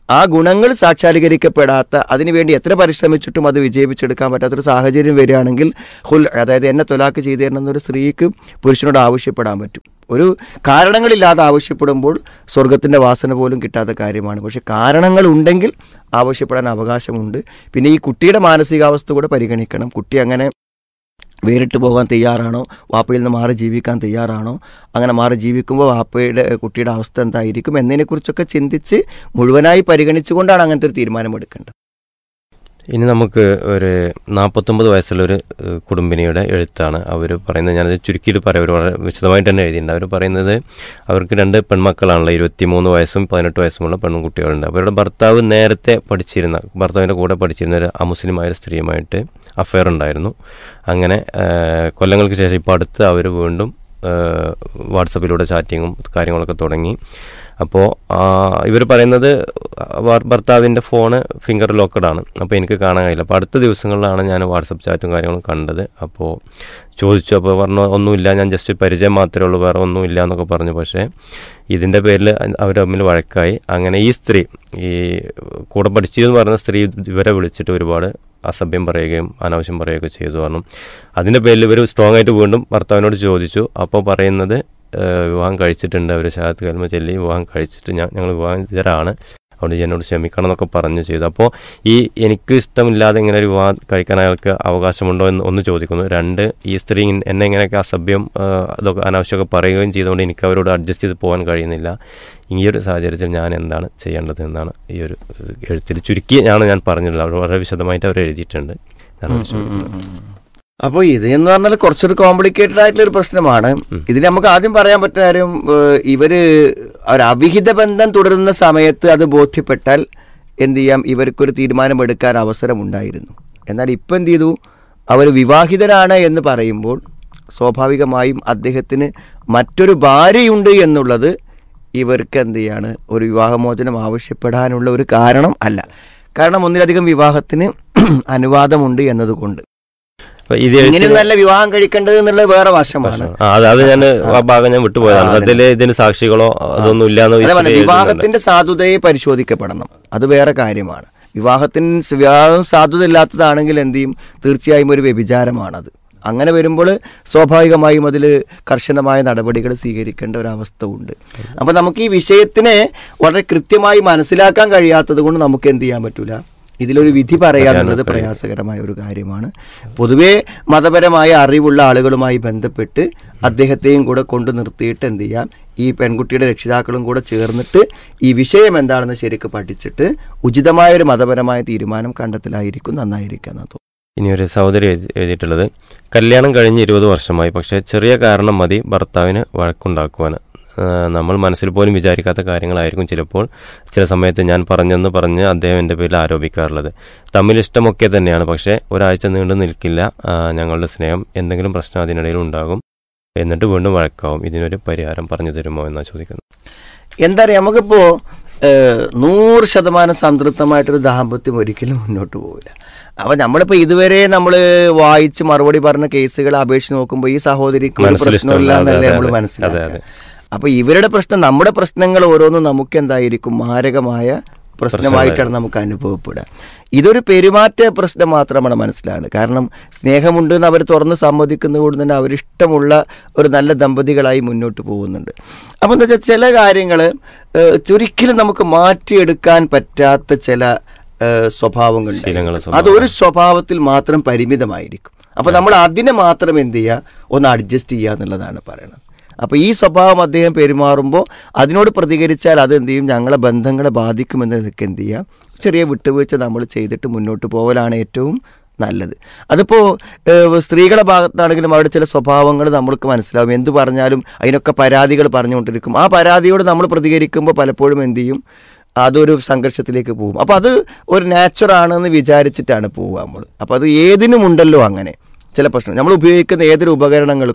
Speaker 1: ആ ഗുണങ്ങൾ സാക്ഷാത്കരിക്കപ്പെടാത്ത അതിനുവേണ്ടി എത്ര പരിശ്രമിച്ചിട്ടും അത് വിജയിപ്പിച്ചെടുക്കാൻ പറ്റാത്തൊരു സാഹചര്യം വരികയാണെങ്കിൽ ഹുൽ അതായത് എന്നെ തൊലാക്ക് ചെയ്തു തരണം എന്നൊരു സ്ത്രീക്ക് പുരുഷനോട് ആവശ്യപ്പെടാൻ പറ്റും ഒരു കാരണങ്ങളില്ലാതെ ആവശ്യപ്പെടുമ്പോൾ സ്വർഗത്തിൻ്റെ വാസന പോലും കിട്ടാത്ത കാര്യമാണ് പക്ഷെ കാരണങ്ങൾ ഉണ്ടെങ്കിൽ ആവശ്യപ്പെടാൻ അവകാശമുണ്ട് പിന്നെ ഈ കുട്ടിയുടെ മാനസികാവസ്ഥ കൂടെ പരിഗണിക്കണം കുട്ടി അങ്ങനെ വേറിട്ട് പോകാൻ തയ്യാറാണോ വാപ്പയിൽ നിന്ന് മാറി ജീവിക്കാൻ തയ്യാറാണോ അങ്ങനെ മാറി ജീവിക്കുമ്പോൾ വാപ്പയുടെ കുട്ടിയുടെ അവസ്ഥ എന്തായിരിക്കും എന്നതിനെക്കുറിച്ചൊക്കെ ചിന്തിച്ച് മുഴുവനായി പരിഗണിച്ചുകൊണ്ടാണ് അങ്ങനത്തെ ഒരു തീരുമാനമെടുക്കേണ്ടത്
Speaker 2: ഇനി നമുക്ക് ഒരു നാൽപ്പത്തൊമ്പത് വയസ്സുള്ള ഒരു ഏഹ്, കുടുംബിനിയുടെ എഴുത്താണ് അവർ പറയുന്നത് ഞാനത് ചുരുക്കിയിട്ട് പറയാം അവർ വളരെ വിശദമായിട്ട് തന്നെ എഴുതിയിട്ടുണ്ട് അവർ പറയുന്നത് അവർക്ക് രണ്ട് പെൺമക്കളാണല്ലോ ഇരുപത്തിമൂന്ന് വയസ്സും പതിനെട്ട് വയസ്സുമുള്ള പെൺകുട്ടികളുണ്ട് അവരുടെ ഭർത്താവ് നേരത്തെ പഠിച്ചിരുന്ന ഭർത്താവിൻ്റെ കൂടെ പഠിച്ചിരുന്ന ഒരു അമുസ്ലിമായ ഒരു സ്ത്രീയുമായിട്ട് അഫയർ ഉണ്ടായിരുന്നു അങ്ങനെ ഏഹ്, കൊല്ലങ്ങൾക്ക് ശേഷം ഇപ്പോൾ അടുത്ത് അവർ വീണ്ടും ഏഹ്, വാട്സപ്പിലൂടെ ചാറ്റിങ്ങും കാര്യങ്ങളൊക്കെ തുടങ്ങി അപ്പോൾ ഇവർ പറയുന്നത് ഭർ- ഭർത്താവിൻ്റെ ഫോണ് ഫിംഗർ ലോക്കഡാണ് അപ്പോൾ എനിക്ക് കാണാൻ കഴിയില്ല അപ്പോൾ അടുത്ത ദിവസങ്ങളിലാണ് ഞാൻ വാട്സപ്പ് ചാറ്റും കാര്യങ്ങളും കണ്ടത് അപ്പോൾ ചോദിച്ചു അപ്പോൾ പറഞ്ഞു ഒന്നുമില്ല ഞാൻ ജസ്റ്റ് പരിചയം മാത്രമേ ഉള്ളൂ വേറെ ഒന്നുമില്ല എന്നൊക്കെ പറഞ്ഞു പക്ഷേ ഇതിൻ്റെ പേരിൽ അവർ തമ്മിൽ വഴക്കായി അങ്ങനെ ഈ സ്ത്രീ ഈ കൂടെ പഠിച്ചു എന്ന് പറഞ്ഞ സ്ത്രീ ഇവരെ വിളിച്ചിട്ട് ഒരുപാട് അസഭ്യം പറയുകയും അനാവശ്യം പറയുകയൊക്കെ ചെയ്തു പറഞ്ഞു അതിൻ്റെ പേരിൽ ഇവർ സ്ട്രോങ് ആയിട്ട് വീണ്ടും ഭർത്താവിനോട് ചോദിച്ചു അപ്പോൾ പറയുന്നത് ഏഹ് വിവാഹം കഴിച്ചിട്ടുണ്ട് അവർ ഷഹാദത്ത് കൽമ ചൊല്ലി വിവാഹം കഴിച്ചിട്ട് ഞാൻ ഞങ്ങൾ വിവാഹിതരാണ് അതുകൊണ്ട് എന്നോട് ക്ഷമിക്കണം എന്നൊക്കെ പറഞ്ഞു ചെയ്തു അപ്പോൾ ഈ എനിക്ക് ഇഷ്ടമില്ലാതെ ഇങ്ങനെ ഒരു വിവാഹം കഴിക്കാൻ അയാൾക്ക് അവകാശമുണ്ടോ എന്ന് ഒന്ന് ചോദിക്കുന്നു രണ്ട് ഈ സ്ത്രീ ഇൻ- എന്നെ ഇങ്ങനെയൊക്കെ അസഭ്യം ഏഹ് അതൊക്കെ അനാവശ്യമൊക്കെ പറയുകയും ചെയ്തുകൊണ്ട് എനിക്ക് അവരോട് അഡ്ജസ്റ്റ് ചെയ്ത് പോകാൻ കഴിയുന്നില്ല ഈ ഒരു സാഹചര്യത്തിൽ ഞാൻ എന്താണ് ചെയ്യേണ്ടത് എന്നാണ് ഈ ഒരു ഏഹ് എഴുത്തിൽ ചുരുക്കി ആണ് ഞാൻ പറഞ്ഞിട്ടുള്ളത് അവർ വളരെ വിശദമായിട്ട് അവർ എഴുതിയിട്ടുണ്ട് ഇതാണ് അവർ ചോദിക്കുന്നത്.
Speaker 1: അപ്പോൾ ഇത് എന്ന് പറഞ്ഞാൽ കുറച്ചൊരു കോംപ്ലിക്കേറ്റഡ് ആയിട്ടുള്ള ഒരു പ്രശ്നമാണ് ഇതിൽ നമുക്ക് ആദ്യം പറയാൻ പറ്റുന്ന കാര്യം ഏഹ്, ഇവര് ഒരു അവിഹിത ബന്ധം തുടരുന്ന സമയത്ത് അത് ബോധ്യപ്പെട്ടാൽ എന്ത് ചെയ്യാം ഇവർക്കൊരു തീരുമാനമെടുക്കാൻ അവസരമുണ്ടായിരുന്നു എന്നാൽ ഇപ്പം എന്ത് ചെയ്തു അവർ വിവാഹിതരാണ് എന്ന് പറയുമ്പോൾ സ്വാഭാവികമായും അദ്ദേഹത്തിന് മറ്റൊരു ഭാര്യയുണ്ട് എന്നുള്ളത് ഇവർക്ക് എന്ത് ചെയ്യാണ് ഒരു വിവാഹമോചനം ആവശ്യപ്പെടാനുള്ള ഒരു കാരണം അല്ല കാരണം ഒന്നിലധികം വിവാഹത്തിന് അനുവാദമുണ്ട് എന്നതുകൊണ്ട്
Speaker 2: അപ്പോൾ ഇത്
Speaker 1: ഇങ്ങനെ
Speaker 2: എഴുത്തിൽ
Speaker 1: നല്ല വിവാഹം കഴിക്കേണ്ടത് എന്നുള്ളത് വേറെ വശമാണ്
Speaker 2: ആ, അത് അത് ഞാൻ ആ ഭാഗം ഞാൻ വിട്ടുപോയതാണ്
Speaker 1: ആ, അതെ.
Speaker 2: അതിൽ ഇതിന് സാക്ഷികളോ അതൊന്നും ഇല്ലാന്ന്
Speaker 1: അതേ
Speaker 2: ഈ
Speaker 1: പറഞ്ഞെ,
Speaker 2: സ്ത്രീ എഴുതുന്നുണ്ട്.
Speaker 1: വിവാഹത്തിന്റെ സാധുതയെ പരിശോധിക്കപ്പെടണം അത് വേറെ കാര്യമാണ് വിവാഹത്തിന് സ് വിവാഹം സാധുത ഇല്ലാത്തതാണെങ്കിൽ എന്ത് ചെയ്യും തീർച്ചയായും ഒരു വ്യഭിചാരമാണത് അങ്ങനെ വരുമ്പോൾ സ്വാഭാവികമായും അതിൽ കർശനമായ നടപടികൾ സ്വീകരിക്കേണ്ട ഒരവസ്ഥ ഉണ്ട് അപ്പോൾ നമുക്ക് ഈ വിഷയത്തിനെ വളരെ കൃത്യമായി മനസ്സിലാക്കാൻ കഴിയാത്തത് കൊണ്ട് നമുക്ക് എന്ത് ചെയ്യാൻ പറ്റൂല ഇതിലൊരു വിധി പറയാനുള്ളത് പ്രയാസകരമായ ഒരു കാര്യമാണ് പൊതുവേ മതപരമായ അറിവുള്ള ആളുകളുമായി ബന്ധപ്പെട്ട് അദ്ദേഹത്തെയും കൂടെ കൊണ്ടു നിർത്തിയിട്ട് എന്ത് ചെയ്യാം ഈ പെൺകുട്ടിയുടെ രക്ഷിതാക്കളും കൂടെ ചേർന്നിട്ട് ഈ വിഷയം എന്താണെന്ന് ശരിക്ക് പഠിച്ചിട്ട് ഉചിതമായ ഒരു മതപരമായ തീരുമാനം കണ്ടെത്തലായിരിക്കും നന്നായിരിക്കും എന്ന് തോന്നുന്നു
Speaker 2: ഇനി ഒരു സഹോദരി എഴുതി- എഴുതിയിട്ടുള്ളത് കല്യാണം കഴിഞ്ഞ് ഇരുപത് വർഷമായി പക്ഷേ ചെറിയ കാരണം മതി ഭർത്താവിന് വഴക്കുണ്ടാക്കുവാൻ ആ, നമ്മൾ മനസ്സിൽ പോലും വിചാരിക്കാത്ത കാര്യങ്ങളായിരിക്കും ചിലപ്പോൾ ചില സമയത്ത് ഞാൻ പറഞ്ഞെന്ന് പറഞ്ഞ് അദ്ദേഹം എൻ്റെ പേരിൽ ആരോപിക്കാറുള്ളത് തമ്മിൽ ഇഷ്ടമൊക്കെ തന്നെയാണ് പക്ഷേ ഒരാഴ്ച നീണ്ടു നിൽക്കില്ല ആ, ഞങ്ങളുടെ സ്നേഹം എന്തെങ്കിലും പ്രശ്നം അതിനിടയിൽ ഉണ്ടാകും എന്നിട്ട് വീണ്ടും വഴക്കാവും ഇതിനൊരു പരിഹാരം പറഞ്ഞു തരുമോ എന്നാണ് ചോദിക്കുന്നത്
Speaker 1: എന്താ പറയുക നമുക്കിപ്പോ ഏഹ്, നൂറ് ശതമാനം സംതൃപ്തമായിട്ടൊരു ദാമ്പത്യം ഒരിക്കലും മുന്നോട്ട് പോകില്ല അപ്പൊ നമ്മളിപ്പോ ഇതുവരെ നമ്മൾ വായിച്ച് മറുപടി പറഞ്ഞ കേസുകൾ അപേക്ഷിച്ച് നോക്കുമ്പോൾ ഈ സഹോദരിക്ക് ഒരു
Speaker 2: മനസ്സിൽ
Speaker 1: പ്രശ്നമില്ല
Speaker 2: ഇഷ്ടമില്ല. അതെ,
Speaker 1: എന്നല്ലേ
Speaker 2: അതെ,
Speaker 1: നമ്മൾ
Speaker 2: അതെ.
Speaker 1: മനസ്സിലാക്കുക
Speaker 2: അതെ,
Speaker 1: അപ്പൊ ഇവരുടെ പ്രശ്നം നമ്മുടെ പ്രശ്നങ്ങൾ ഓരോന്നും നമുക്ക് എന്തായിരിക്കും മാരകമായ പ്രശ്നമായിട്ടാണ് നമുക്ക് അനുഭവപ്പെടുക ഇതൊരു പെരുമാറ്റ പ്രശ്നം മാത്രമാണ് മനസ്സിലാണ് കാരണം സ്നേഹമുണ്ട് എന്ന് അവർ തുറന്ന് സമ്മതിക്കുന്നത് കൊണ്ട് തന്നെ അവരിഷ്ടമുള്ള ഒരു നല്ല ദമ്പതികളായി മുന്നോട്ട് പോകുന്നുണ്ട് അപ്പോൾ എന്താ വെച്ചാൽ ചില കാര്യങ്ങൾ ഒരിക്കലും നമുക്ക് മാറ്റിയെടുക്കാൻ പറ്റാത്ത ചില ഏഹ്, സ്വഭാവങ്ങൾ
Speaker 2: ശീലങ്ങൾ,
Speaker 1: അത് ഒരു സ്വഭാവത്തിൽ മാത്രം പരിമിതമായിരിക്കും അപ്പോൾ നമ്മൾ അതിനെ മാത്രം എന്ത് ചെയ്യുക ഒന്ന് അഡ്ജസ്റ്റ് ചെയ്യുക എന്നുള്ളതാണ് പറയുന്നത് അപ്പോൾ ഈ സ്വഭാവം അദ്ദേഹം പെരുമാറുമ്പോൾ അതിനോട് പ്രതികരിച്ചാൽ അത് എന്ത് ചെയ്യും ഞങ്ങളെ ബന്ധങ്ങളെ ബാധിക്കുമെന്ന് നിനക്ക് എന്ത് ചെയ്യാം ചെറിയ വിട്ടുവീഴ്ച നമ്മൾ ചെയ്തിട്ട് മുന്നോട്ട് പോകലാണ് ഏറ്റവും നല്ലത് അതിപ്പോൾ സ്ത്രീകളുടെ ഭാഗത്താണെങ്കിലും അവരുടെ ചില സ്വഭാവങ്ങൾ നമ്മൾക്ക് മനസ്സിലാവും എന്ത് പറഞ്ഞാലും അതിനൊക്കെ പരാതികൾ പറഞ്ഞുകൊണ്ടിരിക്കും ആ പരാതിയോട് നമ്മൾ പ്രതികരിക്കുമ്പോൾ പലപ്പോഴും എന്ത് ചെയ്യും അതൊരു സംഘർഷത്തിലേക്ക് പോകും അപ്പോൾ അത് ഒരു നാച്ചുറാണെന്ന് വിചാരിച്ചിട്ടാണ് പോവുക നമ്മൾ അപ്പോൾ അത് ഏതിനുമുണ്ടല്ലോ അങ്ങനെ ചില പ്രശ്നം നമ്മൾ ഉപയോഗിക്കുന്ന ഏതൊരു ഉപകരണങ്ങൾക്കും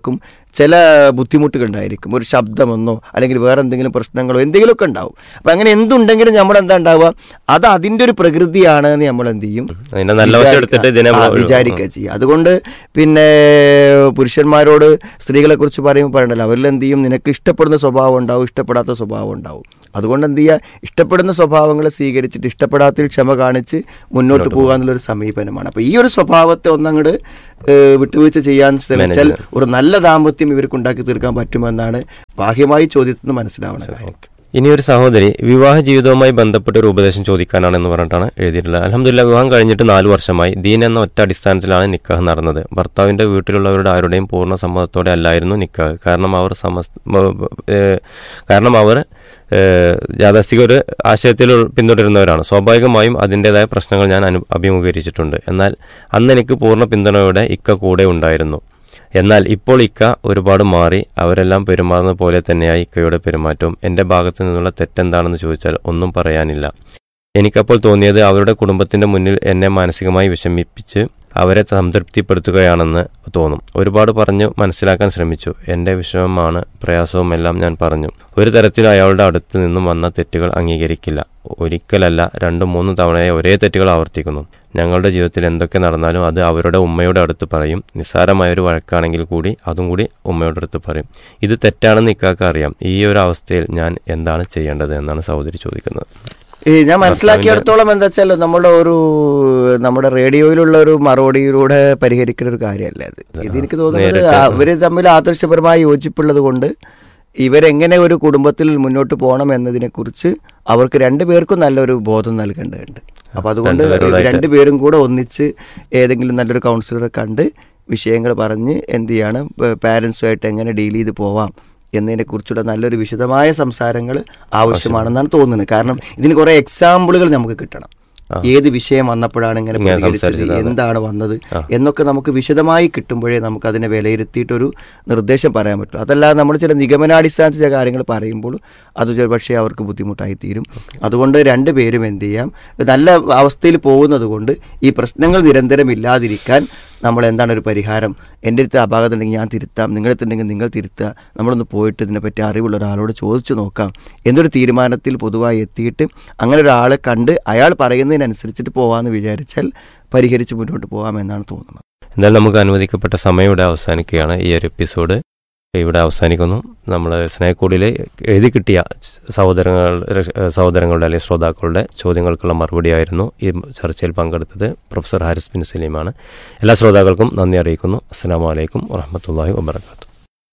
Speaker 1: ചില ബുദ്ധിമുട്ടുകൾ ഉണ്ടായിരിക്കും ഒരു ശബ്ദമെന്നോ അല്ലെങ്കിൽ വേറെ എന്തെങ്കിലും പ്രശ്നങ്ങളോ എന്തെങ്കിലുമൊക്കെ ഉണ്ടാവും അപ്പം അങ്ങനെ എന്തുണ്ടെങ്കിലും നമ്മൾ എന്താ ഉണ്ടാവുക അത് അതിൻ്റെ ഒരു പ്രകൃതിയാണ് എന്ന് നമ്മൾ എന്ത് ചെയ്യും
Speaker 2: അതിന്റെ നല്ല വശം എടുത്തിട്ട് ഇതിനെ
Speaker 1: ആ,
Speaker 2: നമ്മൾ-
Speaker 1: വിചാരിക്കുക ചെയ്യുക അതുകൊണ്ട് പിന്നെ പുരുഷന്മാരോട് സ്ത്രീകളെ കുറിച്ച് പറയുമ്പോൾ പറയണ്ടല്ലോ അവരിൽ എന്ത് ചെയ്യും നിനക്ക് ഇഷ്ടപ്പെടുന്ന സ്വഭാവം ഉണ്ടാവും ഇഷ്ടപ്പെടാത്ത സ്വഭാവം ഉണ്ടാവും അതുകൊണ്ട് എന്ത് ചെയ്യുക ഇഷ്ടപ്പെടുന്ന സ്വഭാവങ്ങളെ സ്വീകരിച്ചിട്ട് ഇഷ്ടപ്പെടാത്തതിൽ ക്ഷമ കാണിച്ച് മുന്നോട്ട് പോകുക എന്നുള്ളൊരു സമീപനമാണ് അപ്പോൾ ഈ ഒരു സ്വഭാവത്തെ ഒന്നങ്ങോട്ട് ഏഹ്, വിട്ടുവീഴ്ച ചെയ്യാൻ ശ്രമിച്ചാൽ ഒരു നല്ല ദാമ്പത്യം ഇവർക്ക് ഉണ്ടാക്കി തീർക്കാൻ പറ്റുമെന്നാണ് ബാഹ്യമായി ചോദ്യത്തിൽ നിന്ന് മനസ്സിലാവുന്ന കാര്യം
Speaker 2: ഇനി ഒരു സഹോദരി വിവാഹ ജീവിതവുമായി ബന്ധപ്പെട്ട ഒരു ഉപദേശം ചോദിക്കാനാണെന്ന് പറഞ്ഞിട്ടാണ് എഴുതിയിട്ടുള്ളത് അലഹമില്ല വിവാഹം കഴിഞ്ഞിട്ട് നാല് വർഷമായി ദീൻ എന്ന ഒറ്റ അടിസ്ഥാനത്തിലാണ് നിക്കാഹ് നടന്നത് ഭർത്താവിന്റെ വീട്ടിലുള്ളവരുടെ ആരുടെയും പൂർണ്ണ സമ്മതത്തോടെ അല്ലായിരുന്നു നിക്കാഹ് കാരണം അവർ സമസ് മ- ഏഹ് കാരണം അവർ ഏഹ് യാഥാസ്ഥിക ഒരു ആശയത്തിൽ പിന്തുടരുന്നവരാണ് സ്വാഭാവികമായും അതിൻ്റെതായ പ്രശ്നങ്ങൾ ഞാൻ അനു അഭിമുഖീകരിച്ചിട്ടുണ്ട് എന്നാൽ അന്ന് എനിക്ക് പൂർണ്ണ പിന്തുണയോടെ ഇക്ക കൂടെ ഉണ്ടായിരുന്നു എന്നാൽ ഇപ്പോൾ ഇക്ക ഒരുപാട് മാറി അവരെല്ലാം പെരുമാറുന്ന പോലെ തന്നെയായി ഇക്കയുടെ പെരുമാറ്റവും എൻ്റെ ഭാഗത്തു നിന്നുള്ള തെറ്റെന്താണെന്ന് ചോദിച്ചാൽ ഒന്നും പറയാനില്ല എനിക്കപ്പോൾ തോന്നിയത് അവരുടെ കുടുംബത്തിന്റെ മുന്നിൽ എന്നെ മാനസികമായി വിഷമിപ്പിച്ച് അവരെ സംതൃപ്തിപ്പെടുത്തുകയാണെന്ന് തോന്നും ഒരുപാട് പറഞ്ഞു മനസ്സിലാക്കാൻ ശ്രമിച്ചു എൻ്റെ വിഷമമാണ് പ്രയാസവും എല്ലാം ഞാൻ പറഞ്ഞു ഒരു തരത്തിലും അയാളുടെ അടുത്ത് നിന്നും വന്ന തെറ്റുകൾ അംഗീകരിക്കില്ല ഒരിക്കലല്ല രണ്ടും മൂന്നും തവണയായി ഒരേ തെറ്റുകൾ ആവർത്തിക്കുന്നു ഞങ്ങളുടെ ജീവിതത്തിൽ എന്തൊക്കെ നടന്നാലും അത് അവരുടെ ഉമ്മയുടെ അടുത്ത് പറയും നിസ്സാരമായ ഒരു വഴക്കാണെങ്കിൽ കൂടി അതും കൂടി ഉമ്മയുടെ അടുത്ത് പറയും ഇത് തെറ്റാണെന്ന് ഇക്കാക്ക് അറിയാം ഈ ഒരു അവസ്ഥയിൽ ഞാൻ എന്താണ് ചെയ്യേണ്ടത് എന്നാണ് സഹോദരി ചോദിക്കുന്നത്
Speaker 1: ഈ ഞാൻ മനസ്സിലാക്കിയിടത്തോളം എന്താ വെച്ചാൽ നമ്മുടെ ഒരു നമ്മുടെ റേഡിയോയിലുള്ള ഒരു മറുപടിയിലൂടെ പരിഹരിക്കുന്ന ഒരു കാര്യമല്ല അത് ഇത് എനിക്ക് തോന്നുന്നത്
Speaker 2: നേരിട്ട്.
Speaker 1: അവര് തമ്മിൽ ആദർശപരമായി യോജിപ്പുള്ളത് കൊണ്ട് ഇവരെങ്ങനെ ഒരു കുടുംബത്തിൽ മുന്നോട്ട് പോകണം എന്നതിനെക്കുറിച്ച് അവർക്ക് രണ്ടുപേർക്കും നല്ലൊരു ബോധം നൽകേണ്ടതുണ്ട് അപ്പൊ അതുകൊണ്ട്
Speaker 2: രണ്ടുപേരോടായിട്ട്.
Speaker 1: രണ്ടുപേരും കൂടെ ഒന്നിച്ച് ഏതെങ്കിലും നല്ലൊരു കൗൺസിലറെ കണ്ട് വിഷയങ്ങൾ പറഞ്ഞ് എന്ത് ചെയ്യാണ് പാരൻസുമായിട്ട് എങ്ങനെ ഡീൽ ചെയ്ത് പോവാം എന്നതിനെ കുറിച്ചുള്ള നല്ലൊരു വിശദമായ സംസാരങ്ങൾ ആവശ്യമാണെന്നാണ് തോന്നുന്നത് കാരണം ഇതിന് കുറെ എക്സാമ്പിളുകൾ നമുക്ക് കിട്ടണം ഏത് വിഷയം വന്നപ്പോഴാണ് ഇങ്ങനെ
Speaker 2: ഇങ്ങനെ
Speaker 1: പ്രതികരിച്ചത്
Speaker 2: സംസാരിച്ചത്, അതെ.
Speaker 1: എന്താണ് വന്നത്
Speaker 2: ആ.
Speaker 1: എന്നൊക്കെ നമുക്ക് വിശദമായി കിട്ടുമ്പോഴേ നമുക്ക് അതിനെ വിലയിരുത്തിയിട്ടൊരു നിർദ്ദേശം പറയാൻ പറ്റും അതല്ലാതെ നമ്മൾ ചില നിഗമനാടിസ്ഥാനത്തിൽ ചില കാര്യങ്ങൾ പറയുമ്പോൾ അത് ചില പക്ഷേ അവർക്ക് ബുദ്ധിമുട്ടായി തീരും അതുകൊണ്ട് രണ്ടുപേരും എന്ത് ചെയ്യാം നല്ല അവസ്ഥയിൽ പോകുന്നത് കൊണ്ട് ഈ പ്രശ്നങ്ങൾ നിരന്തരം ഇല്ലാതിരിക്കാൻ നമ്മൾ എന്താണ് ഒരു പരിഹാരം എൻ്റെ അടുത്ത് അപാകത ഉണ്ടെങ്കിൽ ഞാൻ തിരുത്താം നിങ്ങളടുത്തുണ്ടെങ്കിൽ നിങ്ങൾ തിരുത്തുക നമ്മളൊന്ന് പോയിട്ട് ഇതിനെപ്പറ്റി അറിവുള്ള ഒരാളോട് ചോദിച്ചു നോക്കാം എന്നൊരു തീരുമാനത്തിൽ പൊതുവായി എത്തിയിട്ട് അങ്ങനെ ഒരാളെ കണ്ട് അയാൾ പറയുന്നതിനനുസരിച്ചിട്ട് പോകാമെന്ന് വിചാരിച്ചാൽ പരിഹരിച്ച് മുന്നോട്ട് പോകാമെന്നാണ് തോന്നുന്നത്
Speaker 2: എന്തായാലും നമുക്ക് അനുവദിക്കപ്പെട്ട സമയം ഇവിടെ അവസാനിക്കുകയാണ് ഈ ഒരു എപ്പിസോഡ് ഇവിടെ അവസാനിക്കുന്നു നമ്മൾ സ്നേഹക്കൂടിൽ എഴുതി കിട്ടിയ സഹോദരങ്ങൾ സഹോദരങ്ങളുടെ അല്ലെങ്കിൽ ശ്രോതാക്കളുടെ ചോദ്യങ്ങൾക്കുള്ള മറുപടിയായിരുന്നു ഈ ചർച്ചയിൽ പങ്കെടുത്തത് പ്രൊഫസർ ഹാരിസ് ബിൻ സലീമാണ് എല്ലാ ശ്രോതാക്കൾക്കും നന്ദി അറിയിക്കുന്നു അസ്സാം വലൈക്കും വറഹമത്തല്ലാഹി വബർക്കാത്തു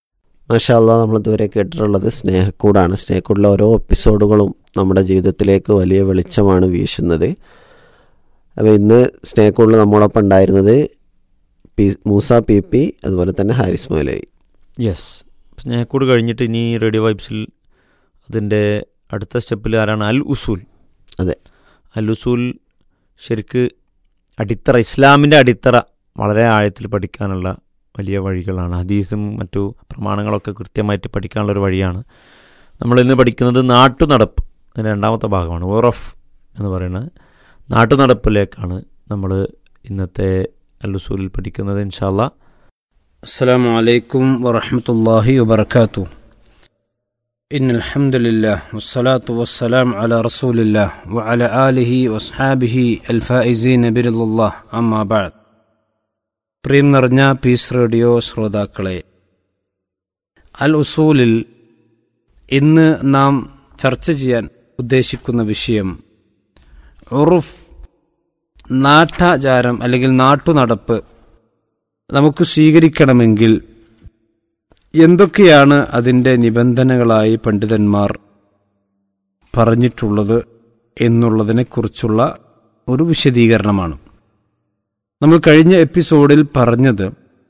Speaker 3: മാഷാല്ല നമ്മൾ ഇതുവരെ കേട്ടിട്ടുള്ളത് സ്നേഹക്കൂടാണ് സ്നേഹക്കൂടിലെ ഓരോ എപ്പിസോഡുകളും നമ്മുടെ ജീവിതത്തിലേക്ക് വലിയ വെളിച്ചമാണ് വീശുന്നത് അപ്പോൾ ഇന്ന് സ്നേഹക്കൂടിൽ നമ്മോടൊപ്പം ഉണ്ടായിരുന്നത് പി മൂസ പി പി അതുപോലെ തന്നെ ഹാരിസ് മൗലവി
Speaker 4: യെസ് സ്നേഹക്കൂട് കഴിഞ്ഞിട്ട് ഇനി റേഡിയോ വൈബ്സിൽ അതിൻ്റെ അടുത്ത സ്റ്റെപ്പിൽ ആരാണ് അൽ ഉസൂൽ
Speaker 3: അതെ.
Speaker 4: അൽ ഉസൂൽ ശരിക്ക് അടിത്തറ ഇസ്ലാമിൻ്റെ അടിത്തറ വളരെ ആഴത്തിൽ പഠിക്കാനുള്ള വലിയ വഴികളാണ് ഹദീസും മറ്റു പ്രമാണങ്ങളൊക്കെ കൃത്യമായിട്ട് പഠിക്കാനുള്ള ഒരു വഴിയാണ് നമ്മൾ ഇന്ന് പഠിക്കുന്നത് നാട്ടുനടപ്പ് അതിൻ്റെ രണ്ടാമത്തെ ഭാഗമാണ് ഓറഫ് എന്ന് പറയുന്നത് നാട്ടുനടപ്പിലേക്കാണ് നമ്മൾ ഇന്നത്തെ അൽ ഉസൂലിൽ പഠിക്കുന്നത് ഇൻഷാല്ല
Speaker 5: السلام عليكم ورحمة الله وبركاته إن الحمد لله والصلاة والسلام على رسول الله وعلى آله وأصحابه الفائزين برضا الله أما بعد പ്രിയം നിറഞ്ഞ പീസ് റേഡിയോ ശ്രോതാക്കളെ അൽ ഉസൂലിൽ ഇന്ന് നാം ചർച്ച ചെയ്യാൻ ഉദ്ദേശിക്കുന്ന വിഷയം ഉറുഫ് നാട്ടാചാരം അല്ലെങ്കിൽ നാട്ടുനടപ്പ് നമുക്ക് സ്വീകരിക്കണമെങ്കിൽ എന്തൊക്കെയാണ് അതിൻ്റെ നിബന്ധനകളായി പണ്ഡിതന്മാർ പറഞ്ഞിട്ടുള്ളത് എന്നുള്ളതിനെക്കുറിച്ചുള്ള ഒരു വിശദീകരണമാണ് നമ്മൾ കഴിഞ്ഞ എപ്പിസോഡിൽ പറഞ്ഞത്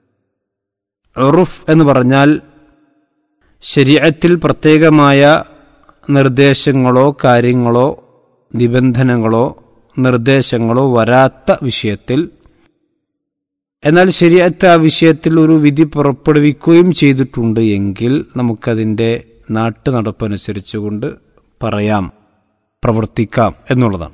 Speaker 5: ഉറുഫ് എന്ന് പറഞ്ഞാൽ ശരീരത്തിൽ പ്രത്യേകമായ നിർദ്ദേശങ്ങളോ കാര്യങ്ങളോ നിബന്ധനകളോ നിർദ്ദേശങ്ങളോ വരാത്ത വിഷയത്തിൽ എന്നാൽ ശരിയത്ത് ആ വിഷയത്തിൽ ഒരു വിധി പുറപ്പെടുവിക്കുകയും ചെയ്തിട്ടുണ്ട് എങ്കിൽ നമുക്കതിൻ്റെ നാട്ടു നടപ്പനുസരിച്ചുകൊണ്ട് പറയാം പ്രവർത്തിക്കാം എന്നുള്ളതാണ്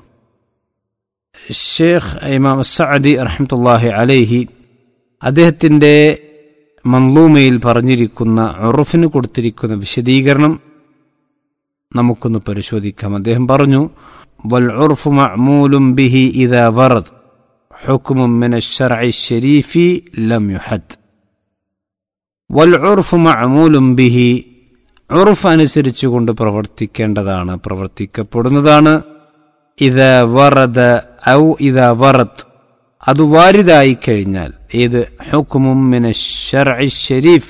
Speaker 5: ഷേഖ് ഇമാം സഅദി റഹ്മത്തുല്ലാഹി അലൈഹി അദ്ദേഹത്തിൻ്റെ മൻലൂമയിൽ പറഞ്ഞിരിക്കുന്ന ഉറുഫിന് കൊടുത്തിരിക്കുന്ന വിശദീകരണം നമുക്കൊന്ന് പരിശോധിക്കാം അദ്ദേഹം പറഞ്ഞു വൽ ഉർഫു മഅമൂലും ബിഹി ഇദാ വറദ് ഹുക്മും മിന الشرع الشريف ലം യുഹദ് വൽ ഉർഫു മഅമൂലും ബിഹി ഉർഫ് അനുസരിച്ചുകൊണ്ട് പ്രവർത്തിക്കേണ്ടതാണ് പ്രവർത്തിക്കപ്പെടുന്നതാണ് ഇത വറദ ഔ ഇത വറത് അത് വാരിതായി കഴിഞ്ഞാൽ ഏത് ഹുക്കുമും മിന ഷർഇ ഷരീഫ്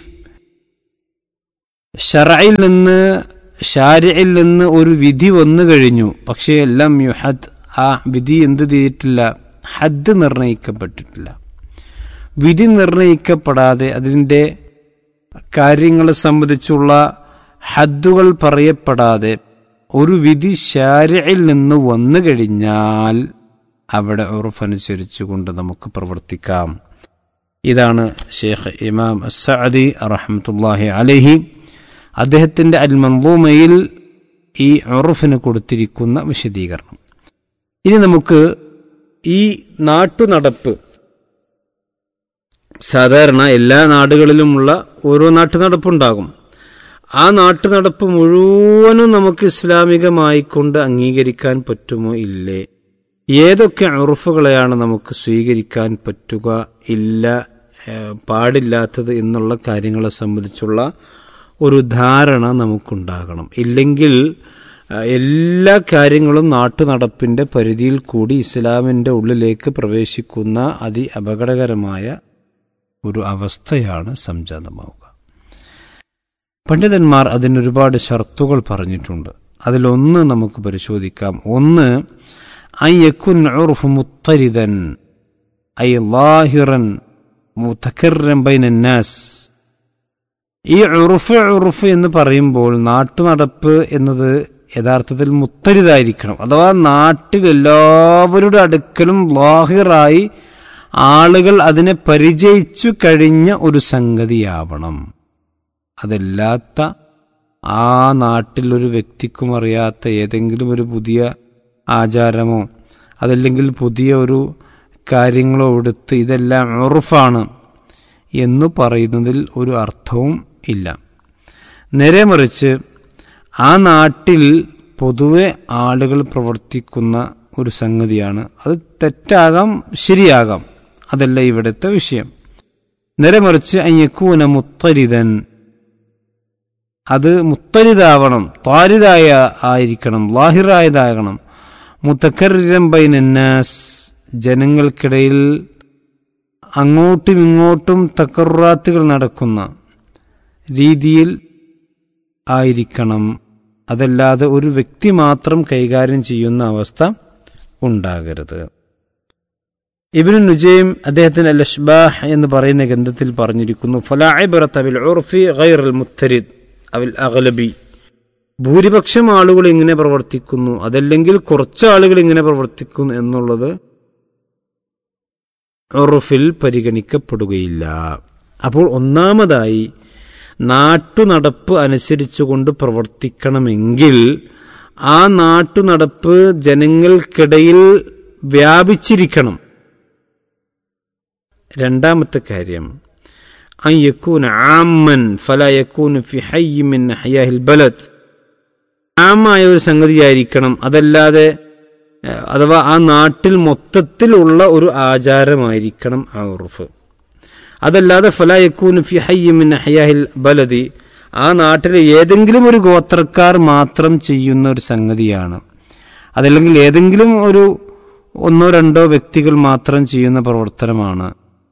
Speaker 5: ഷറയിൽ നിന്ന് ഷാരിയിൽ നിന്ന് ഒരു വിധി വന്നു കഴിഞ്ഞു പക്ഷേ എല്ലാം യുഹദ് ആ വിധി എന്ത് ചെയ്തിട്ടില്ല ഹദ് നിർണയിക്കപ്പെട്ടിട്ടില്ല വിധി നിർണയിക്കപ്പെടാതെ അതിൻ്റെ കാര്യങ്ങളെ സംബന്ധിച്ചുള്ള ഹദ്ദുകൾ പറയപ്പെടാതെ ഒരു വിധി ഷാരിയിൽ നിന്ന് വന്നു കഴിഞ്ഞാൽ അവിടെ ഉറഫനുസരിച്ച് കൊണ്ട് നമുക്ക് പ്രവർത്തിക്കാം ഇതാണ് ഷെയ്ഖ് ഇമാം സഅദി റഹ്മത്തുല്ലാഹി അലഹി അദ്ദേഹത്തിൻ്റെ അൽ മൻദൂമയിൽ ഈ ഉറഫിന് കൊടുത്തിരിക്കുന്ന വിശദീകരണം ഇനി നമുക്ക് ഈ നാട്ടുനടപ്പ് സാധാരണ എല്ലാ നാടുകളിലുമുള്ള ഓരോ നാട്ടുനടപ്പുണ്ടാകും ആ നാട്ടുനടപ്പ് മുഴുവനും നമുക്ക് ഇസ്ലാമികമായിക്കൊണ്ട് അംഗീകരിക്കാൻ പറ്റുമോ ഇല്ലേ ഏതൊക്കെ ഉറഫുകളെയാണ് നമുക്ക് സ്വീകരിക്കാൻ പറ്റുക ഇല്ല ഏഹ്, പാടില്ലാത്തത് എന്നുള്ള കാര്യങ്ങളെ സംബന്ധിച്ചുള്ള ഒരു ധാരണ നമുക്കുണ്ടാകണം ഇല്ലെങ്കിൽ ഏഹ്, എല്ലാ കാര്യങ്ങളും നാട്ടുനടപ്പിന്റെ പരിധിയിൽ കൂടി ഇസ്ലാമിന്റെ ഉള്ളിലേക്ക് പ്രവേശിക്കുന്ന അതി അപകടകരമായ ഒരു അവസ്ഥയാണ് സംജാതമാവുക പണ്ഡിതന്മാർ അതിനൊരുപാട് ഷർത്തുകൾ പറഞ്ഞിട്ടുണ്ട് അതിലൊന്ന് നമുക്ക് പരിശോധിക്കാം ഒന്ന് ഐ യക്കുൻ ഉർഫ് മുത്തരിതൻ ഐ ലാഹിറൻ മുതക്കറൻ ബൈനന്നാസ് ഈ ഉറുഫ് ഉറുഫ് എന്ന് പറയുമ്പോൾ നാട്ടുനടപ്പ് എന്നത് യഥാർത്ഥത്തിൽ മുത്തരിതായിരിക്കണം അഥവാ നാട്ടിൽ എല്ലാവരുടെ അടുക്കലും ലാഹിറായി ആളുകൾ അതിനെ പരിചയിച്ചു കഴിഞ്ഞ ഒരു സംഗതിയാവണം അതല്ലാത്ത ആ നാട്ടിൽ ഒരു വ്യക്തിക്കും അറിയാത്ത ഏതെങ്കിലും ഒരു പുതിയ ആചാരമോ അതല്ലെങ്കിൽ പുതിയ ഒരു കാര്യങ്ങളോ എടുത്ത് ഇതെല്ലാം ഉറുഫാണ് എന്ന് പറയുന്നതിൽ ഒരു അർത്ഥവും ഇല്ല നേരെ മറിച്ച് ആ നാട്ടിൽ പൊതുവെ ആളുകൾ പ്രവർത്തിക്കുന്ന ഒരു സംഗതിയാണ് അത് തെറ്റാകാം ശരിയാകാം അതല്ല ഇവിടുത്തെ വിഷയം നേരെ മറിച്ച് അയ്യക്കൂന മുത്തരിതൻ അത് മുത്തരിതാവണം താരിതായ ആയിരിക്കണം ലാഹിറായതാകണം മുത്തക്കരം ബൈനന്നാസ് ജനങ്ങൾക്കിടയിൽ അങ്ങോട്ടും ഇങ്ങോട്ടും തക്കറുറാത്തുകൾ നടക്കുന്ന രീതിയിൽ ആയിരിക്കണം അതല്ലാതെ ഒരു വ്യക്തി മാത്രം കൈകാര്യം ചെയ്യുന്ന അവസ്ഥ ഉണ്ടാകരുത് ഇബിനു നുജൈം അദ്ദേഹത്തിന് അൽ അഷ്ബാഹ് എന്ന് പറയുന്ന ഗ്രന്ഥത്തിൽ പറഞ്ഞിരിക്കുന്നു ഫലാഇബറത്തബിൽ ഉർഫി ഗൈറൽ മുത്തരിദ് അവൽ അഗലബി ഭൂരിപക്ഷം ആളുകൾ ഇങ്ങനെ പ്രവർത്തിക്കുന്നു അതല്ലെങ്കിൽ കുറച്ച് ആളുകൾ ഇങ്ങനെ പ്രവർത്തിക്കുന്നു എന്നുള്ളത് ഉറുഫിൽ പരിഗണിക്കപ്പെടുകയില്ല അപ്പോൾ ഒന്നാമതായി നാട്ടുനടപ്പ് അനുസരിച്ചുകൊണ്ട് പ്രവർത്തിക്കണമെങ്കിൽ ആ നാട്ടുനടപ്പ് ജനങ്ങൾക്കിടയിൽ വ്യാപിച്ചിരിക്കണം രണ്ടാമത്തെ കാര്യം അൻ യക്കൂന ആമ്മൻ ഫല യക്കൂന ഫി ഹയ്യി മിൻ അഹ്യാഹിൽ ബലദ് ആമായ ഒരു സംഗതിയായിരിക്കണം അതല്ലാതെ ഏഹ്, അഥവാ ആ നാട്ടിൽ മൊത്തത്തിലുള്ള ഒരു ആചാരമായിരിക്കണം ആ ഉറുഫ് അതല്ലാതെ ഫല യക്കൂന ഫി ഹയ്യി മിൻ അഹ്യാഹിൽ ബലദി ആ നാട്ടിലെ ഏതെങ്കിലും ഒരു ഗോത്രക്കാർ മാത്രം ചെയ്യുന്ന ഒരു സംഗതിയാണ് അതല്ലെങ്കിൽ ഏതെങ്കിലും ഒരു ഒന്നോ രണ്ടോ വ്യക്തികൾ മാത്രം ചെയ്യുന്ന പ്രവർത്തനമാണ്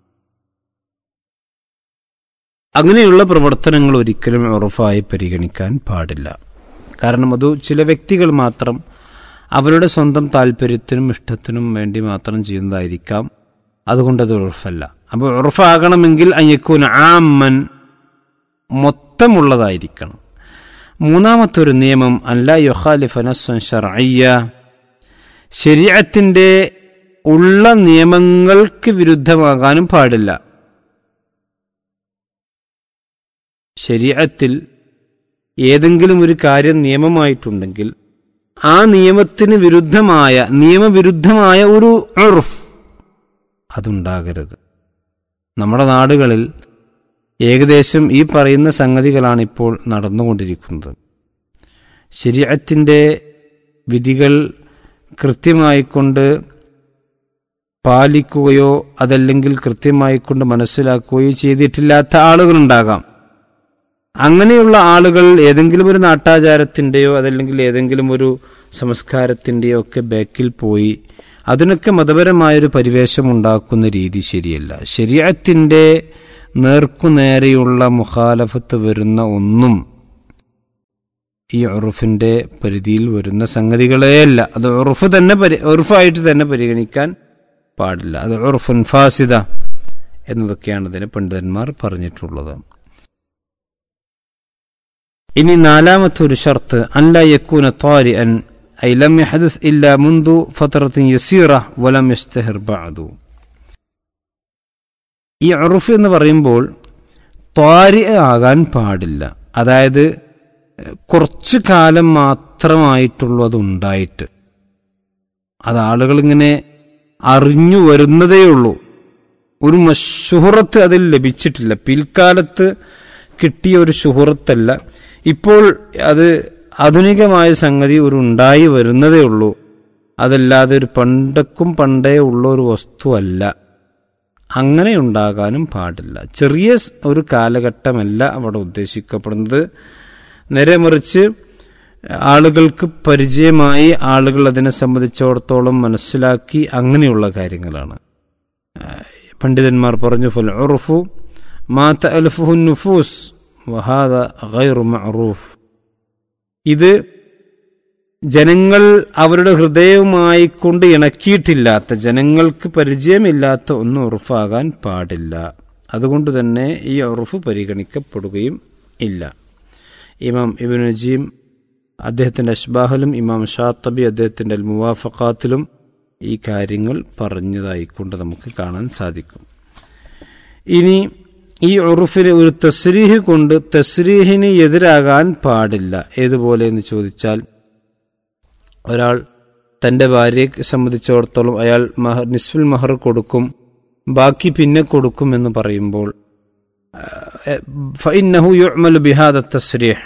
Speaker 5: അങ്ങനെയുള്ള പ്രവർത്തനങ്ങൾ ഒരിക്കലും ഉറഫായി പരിഗണിക്കാൻ പാടില്ല കാരണം അത് ചില വ്യക്തികൾ മാത്രം അവരുടെ സ്വന്തം താല്പര്യത്തിനും ഇഷ്ടത്തിനും വേണ്ടി മാത്രം ചെയ്യുന്നതായിരിക്കാം അതുകൊണ്ട് അത് ഉറഫല്ല അപ്പോൾ ഉറഫാകണമെങ്കിൽ അയ്യക്കൂൻ ആമ്മൻ മൊത്തമുള്ളതായിരിക്കണം മൂന്നാമത്തെ ഒരു നിയമം അല്ല യൊഹാലിഫനസ്വൻ ഷർഅയ്യ ശരീരത്തിന്റെ ഉള്ള നിയമങ്ങൾക്ക് വിരുദ്ധമാകാനും പാടില്ല ശരീരത്തിൽ ഏതെങ്കിലും ഒരു കാര്യം നിയമമായിട്ടുണ്ടെങ്കിൽ ആ നിയമത്തിന് വിരുദ്ധമായ നിയമവിരുദ്ധമായ ഒരു ഉറുഫ് അതുണ്ടാകരുത് നമ്മുടെ നാടുകളിൽ ഏകദേശം ഈ പറയുന്ന സംഗതികളാണ് ഇപ്പോൾ നടന്നുകൊണ്ടിരിക്കുന്നത് ശരീരത്തിൻ്റെ വിധികൾ കൃത്യമായിക്കൊണ്ട് പാലിക്കുകയോ അതല്ലെങ്കിൽ കൃത്യമായിക്കൊണ്ട് മനസ്സിലാക്കുകയോ ചെയ്തിട്ടില്ലാത്ത ആളുകളുണ്ടാകാം അങ്ങനെയുള്ള ആളുകൾ ഏതെങ്കിലും ഒരു നാട്ടാചാരത്തിൻ്റെയോ അതല്ലെങ്കിൽ ഏതെങ്കിലും ഒരു സംസ്കാരത്തിൻ്റെയോ ഒക്കെ ബാക്കിൽ പോയി അതിനൊക്കെ മതപരമായൊരു പരിവേഷം ഉണ്ടാക്കുന്ന രീതി ശരിയല്ല ശരീരത്തിൻ്റെ നേർക്കുനേരെയുള്ള മുഖാലഫത്ത് വരുന്ന ഒന്നും ഈ ഉറുഫിന്റെ പരിധിയിൽ വരുന്ന സംഗതികളെയല്ല അത് ഉറുഫ് തന്നെ പരി ഉറുഫായിട്ട് തന്നെ പരിഗണിക്കാൻ പാടില്ല അത് ഉറുഫുൻ ഫാസിദ എന്നതൊക്കെയാണ് ഇതിന് പണ്ഡിതന്മാർ പറഞ്ഞിട്ടുള്ളത് ഇനി നാലാമത്തെ ഒരു ഷർത്ത് അല്ല യക്കൂന താരി അൻ ഐ ലം യഹദസ് ഇല്ല മുന്തു ഫത്രത്തിൻ യസീറ വലം യസ്തഹിർ ബഅദു ഈ ഉറുഫ് എന്ന് പറയുമ്പോൾ ത്വാരി ആകാൻ പാടില്ല അതായത് കുറച്ചു കാലം മാത്രമായിട്ടുള്ളൂ അത് ഉണ്ടായിട്ട് അത് ആളുകൾ ഇങ്ങനെ അറിഞ്ഞു വരുന്നതേ ഉള്ളൂ ഒരു ശുഹറത്ത് അതിൽ ലഭിച്ചിട്ടില്ല പിൽക്കാലത്ത് കിട്ടിയ ഒരു ശുഹറത്തല്ല ഇപ്പോൾ അത് ആധുനികമായ സംഗതി ഒരു ഉണ്ടായി വരുന്നതേ ഉള്ളൂ അതല്ലാതെ ഒരു പണ്ടക്കും പണ്ടേ ഉള്ള ഒരു വസ്തുവല്ല അങ്ങനെ ഉണ്ടാകാനും പാടില്ല ചെറിയ സ് ഒരു കാലഘട്ടമല്ല അവിടെ ഉദ്ദേശിക്കപ്പെടുന്നത് നേരെ മറിച്ച് ആളുകൾക്ക് പരിചയമായി ആളുകൾ അതിനെ സംബന്ധിച്ചിടത്തോളം മനസ്സിലാക്കി അങ്ങനെയുള്ള കാര്യങ്ങളാണ് പണ്ഡിതന്മാർ പറഞ്ഞു ഫൽ ഉറുഫു മാത അൽഫുഹു നുഫൂസ് വഹാദ ഗൈറു മഅറൂഫ് ഇത് ജനങ്ങൾ അവരുടെ ഹൃദയവുമായി കൊണ്ട് ഇണക്കിയിട്ടില്ലാത്ത ജനങ്ങൾക്ക് പരിചയമില്ലാത്ത ഒന്ന് ഉറുഫാകാൻ പാടില്ല അതുകൊണ്ട് തന്നെ ഈ ഉറുഫ് പരിഗണിക്കപ്പെടുകയും ഇല്ല ഇമാം ഇബിൻ നജീം അദ്ദേഹത്തിൻ്റെ അഷ്ബാഹിലും ഇമാം ഷാത്തബി അദ്ദേഹത്തിൻ്റെ അൽ മുവാഫക്കാത്തിലും ഈ കാര്യങ്ങൾ പറഞ്ഞതായിക്കൊണ്ട് നമുക്ക് കാണാൻ സാധിക്കും ഇനി ഈ ഉറുഫിന് ഒരു തസ്രീഹ് കൊണ്ട് തസ്രീഹിന് എതിരാകാൻ പാടില്ല ഏതുപോലെ എന്ന് ചോദിച്ചാൽ ഒരാൾ തൻ്റെ ഭാര്യയെ സംബന്ധിച്ചിടത്തോളം അയാൾ മഹർ നിസ്ഫുൽ മഹർ കൊടുക്കും ബാക്കി പിന്നെ കൊടുക്കും എന്ന് പറയുമ്പോൾ ഫൈനഹു യുഅ്മലു ബിഹാദ തസ്രീഹ്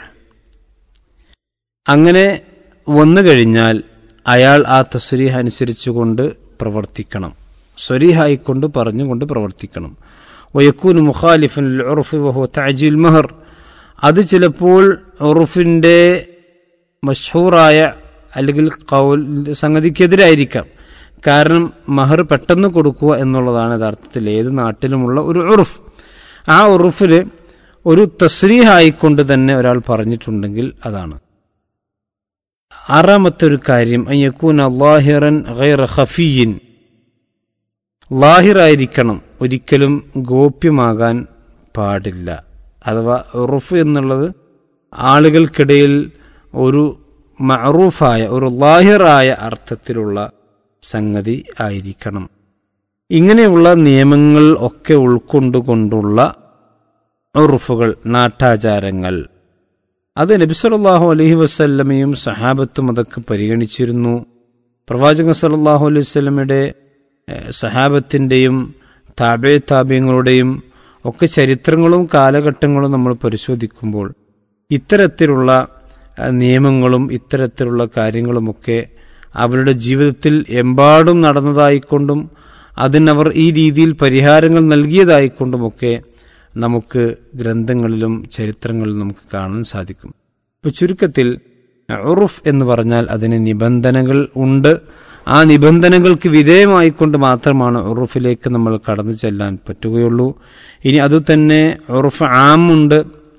Speaker 5: അങ്ങനെ വന്നു കഴിഞ്ഞാൽ അയാൾ ആ തസ്രീഹ് അനുസരിച്ചുകൊണ്ട് പ്രവർത്തിക്കണം സ്വരീഹായിക്കൊണ്ട് പറഞ്ഞുകൊണ്ട് പ്രവർത്തിക്കണം വയക്കൂൻ മുഖാലിഫൻ ഉറുഫ് വഹു തഅജീൽ മഹർ അത് ചിലപ്പോൾ ഉറുഫിൻ്റെ മഷൂറായ അല്ലെങ്കിൽ കൗൽ സംഗതിക്കെതിരായിരിക്കാം കാരണം മഹർ പെട്ടെന്ന് കൊടുക്കുക എന്നുള്ളതാണ് യഥാർത്ഥത്തിൽ ഏത് നാട്ടിലുമുള്ള ഒരു ഉറുഫ് ആ ഉറുഫിൽ ഒരു തസ്രീഹായിക്കൊണ്ട് തന്നെ ഒരാൾ പറഞ്ഞിട്ടുണ്ടെങ്കിൽ അതാണ് ആറാമത്തെ ഒരു കാര്യം അയ്യക്കൂൻ അള്ളാഹിറൻ ഗൈറ ഖഫിയിൻ ലാഹിറായിരിക്കണം ഒരിക്കലും ഗോപ്യമാകാൻ പാടില്ല അഥവാ ഉറുഫ് എന്നുള്ളത് ആളുകൾക്കിടയിൽ ഒരു മറൂഫായ ഒരു ലാഹിറായ അർത്ഥത്തിലുള്ള സംഗതി ആയിരിക്കണം ഇങ്ങനെയുള്ള നിയമങ്ങൾ ഒക്കെ ഉൾക്കൊണ്ടുകൊണ്ടുള്ള ഉറുഫുകൾ നാട്ടാചാരങ്ങൾ അത് നബി സല്ലല്ലാഹു അലൈഹി വസല്ലമയും സഹാബത്തും അതൊക്കെ പരിഗണിച്ചിരുന്നു പ്രവാചകൻ സല്ലല്ലാഹു അലൈഹി വസല്ലമയുടെ സഹാബത്തിൻ്റെയും താബേ താപ്യങ്ങളുടെയും ഒക്കെ ചരിത്രങ്ങളും കാലഘട്ടങ്ങളും നമ്മൾ പരിശോധിക്കുമ്പോൾ ഇത്തരത്തിലുള്ള നിയമങ്ങളും ഇത്തരത്തിലുള്ള കാര്യങ്ങളുമൊക്കെ അവരുടെ ജീവിതത്തിൽ എമ്പാടും നടന്നതായിക്കൊണ്ടും അതിനവർ ഈ രീതിയിൽ പരിഹാരങ്ങൾ നൽകിയതായിക്കൊണ്ടുമൊക്കെ നമുക്ക് ഗ്രന്ഥങ്ങളിലും ചരിത്രങ്ങളിലും നമുക്ക് കാണാൻ സാധിക്കും ഇപ്പോൾ ചുരുക്കത്തിൽ ഉറുഫ് എന്ന് പറഞ്ഞാൽ അതിന് നിബന്ധനകൾ ഉണ്ട് ആ നിബന്ധനകൾക്ക് വിധേയമായിക്കൊണ്ട് മാത്രമാണ് ഉറുഫിലേക്ക് നമ്മൾ കടന്നു ചെല്ലാൻ പറ്റുകയുള്ളൂ ഇനി അതുതന്നെ ഉറുഫ് ആമുണ്ട്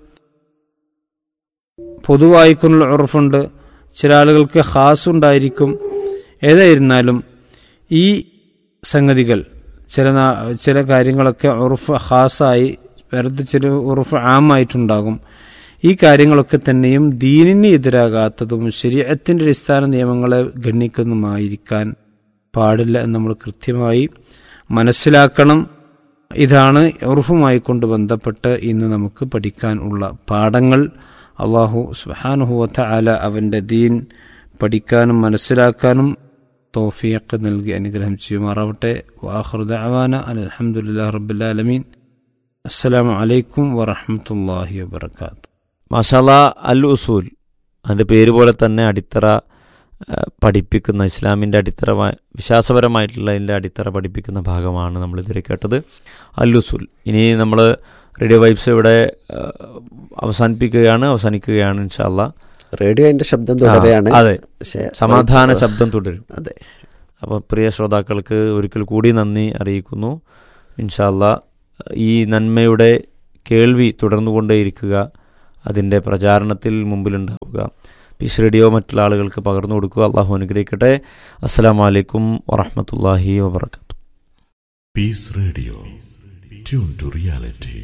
Speaker 5: പൊതുവായിക്കൊണ്ടുള്ള ഉറുഫുണ്ട് ചില ആളുകൾക്ക് ഖാസ് ഉണ്ടായിരിക്കും ഏതായിരുന്നാലും ഈ സംഗതികൾ ചില ചില കാര്യങ്ങളൊക്കെ ഉറുഫ് ഖാസായി വെറുതെ ചില ഉറുഫ് ആമായിട്ടുണ്ടാകും ഈ കാര്യങ്ങളൊക്കെ തന്നെയും ദീനിന് എതിരാകാത്തതും ശരീരത്തിൻ്റെ അടിസ്ഥാന നിയമങ്ങളെ ഗണ്ണിക്കുന്നതുമായിരിക്കാൻ പാടില്ല എന്ന് നമ്മൾ കൃത്യമായി മനസ്സിലാക്കണം ഇതാണ് ഉറുഫുമായി കൊണ്ട് ബന്ധപ്പെട്ട് ഇന്ന് നമുക്ക് പഠിക്കാൻ ഉള്ള പാഠങ്ങൾ അള്ളാഹു സുഹാനുഹുവത്ത ആല അവൻ്റെ ദീൻ പഠിക്കാനും മനസ്സിലാക്കാനും തോഫിയക്ക് നൽകി അനുഗ്രഹം ചെയ്യുമാറാവട്ടെ വാഹൃദ അവാന അലഹമുല്ലാ റബ്ബുലാലമീൻ അസ്സലാമു അലൈക്കും വറഹമത്തല്ലാഹി വബർക്കാത്തു
Speaker 4: മാഷാല അൽ ഉസൂൽ അതിൻ്റെ പേര് പോലെ തന്നെ അടിത്തറ ആ, പഠിപ്പിക്കുന്ന ഇസ്ലാമിൻ്റെ അടിത്തറ വിശ്വാസപരമായിട്ടുള്ള അതിൻ്റെ അടിത്തറ പഠിപ്പിക്കുന്ന ഭാഗമാണ് നമ്മൾ ഇതുവരെ കേട്ടത് അൽ ഉസൂൽ ഇനി നമ്മൾ റേഡിയോ വൈബ്സ് ഇവിടെ ആ, അവസാനിപ്പിക്കുകയാണ് അവസാനിക്കുകയാണ് ഇൻഷാല്ല
Speaker 3: റേഡിയോ അതിന്റെ ശബ്ദം തുടരുകയാണ്
Speaker 4: അതെ
Speaker 3: പക്ഷേ
Speaker 4: സമാധാന ശബ്ദം തുടരും
Speaker 3: അതെ
Speaker 4: അപ്പോൾ പ്രിയ ശ്രോതാക്കൾക്ക് ഒരിക്കൽ കൂടി നന്ദി അറിയിക്കുന്നു ഇൻഷാല്ല ഈ നന്മയുടെ കേൾവി തുടർന്നുകൊണ്ടേയിരിക്കുക അതിൻ്റെ പ്രചാരണത്തിൽ മുമ്പിലുണ്ടാവുക പീസ് റേഡിയോ മറ്റുള്ള ആളുകൾക്ക് പകർന്നു കൊടുക്കുക അള്ളാഹു അനുഗ്രഹിക്കട്ടെ അസ്സാം വലൈക്കും വറഹമത്തല്ലാഹി വാബർക്കാത്തു
Speaker 6: Peace Radio. Tune to reality.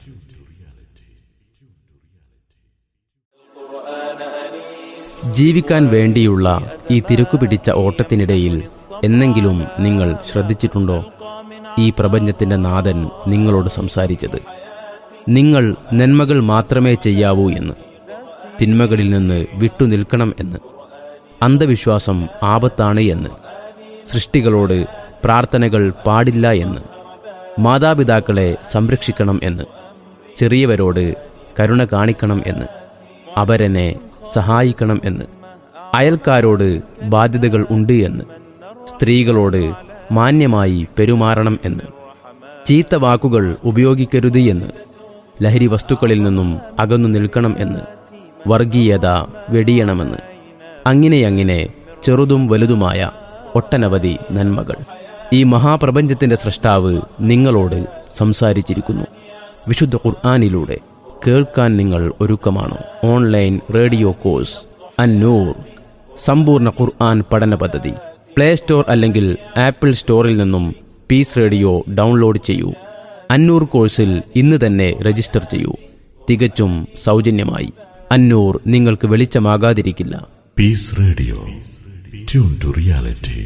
Speaker 7: ജീവിക്കാൻ വേണ്ടിയുള്ള ഈ തിരക്കുപിടിച്ച ഓട്ടത്തിനിടയിൽ എന്നെങ്കിലും നിങ്ങൾ ശ്രദ്ധിച്ചിട്ടുണ്ടോ ഈ പ്രപഞ്ചത്തിന്റെ നാഥൻ നിങ്ങളോട് സംസാരിച്ചത് നിങ്ങൾ നന്മകൾ മാത്രമേ ചെയ്യാവൂ എന്ന് തിന്മകളിൽ നിന്ന് വിട്ടുനിൽക്കണം എന്ന് അന്ധവിശ്വാസം ആപത്താണ് എന്ന് സൃഷ്ടികളോട് പ്രാർത്ഥനകൾ പാടില്ല എന്ന് മാതാപിതാക്കളെ സംരക്ഷിക്കണം എന്ന് ചെറിയവരോട് കരുണ കാണിക്കണം എന്ന് അവരെന്നെ സഹായിക്കണം എന്ന് അയൽക്കാരോട് ബാധ്യതകൾ ഉണ്ട് എന്ന് സ്ത്രീകളോട് മാന്യമായി പെരുമാറണം എന്ന് ചീത്ത വാക്കുകൾ ഉപയോഗിക്കരുത് എന്ന് ലഹരി വസ്തുക്കളിൽ നിന്നും അകന്നു നിൽക്കണം എന്ന് വർഗീയത വെടിയണമെന്ന് അങ്ങനെ അങ്ങനെ ചെറുതും വലുതുമായ ഒട്ടനവധി നന്മകൾ ഈ മഹാപ്രപഞ്ചത്തിന്റെ സൃഷ്ടാവ് നിങ്ങളോട് സംസാരിച്ചിരിക്കുന്നു വിശുദ്ധ ഖുർആാനിലൂടെ കേൾക്കാൻ നിങ്ങൾ ഒരുക്കമാണോ ഓൺലൈൻ റേഡിയോ കോഴ്സ് അന്നൂർ സമ്പൂർണ്ണ ഖുർആൻ പഠന പദ്ധതി പ്ലേ സ്റ്റോർ അല്ലെങ്കിൽ ആപ്പിൾ സ്റ്റോറിൽ നിന്നും പീസ് റേഡിയോ ഡൗൺലോഡ് ചെയ്യൂ അന്നൂർ കോഴ്സിൽ ഇന്ന് തന്നെ രജിസ്റ്റർ ചെയ്യൂ തികച്ചും സൗജന്യമായി അന്നൂർ നിങ്ങൾക്ക് വെളിച്ചമാകാതിരിക്കില്ല
Speaker 6: Peace Radio. Tune to reality.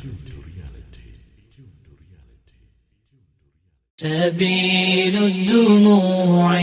Speaker 8: سبيل الدموع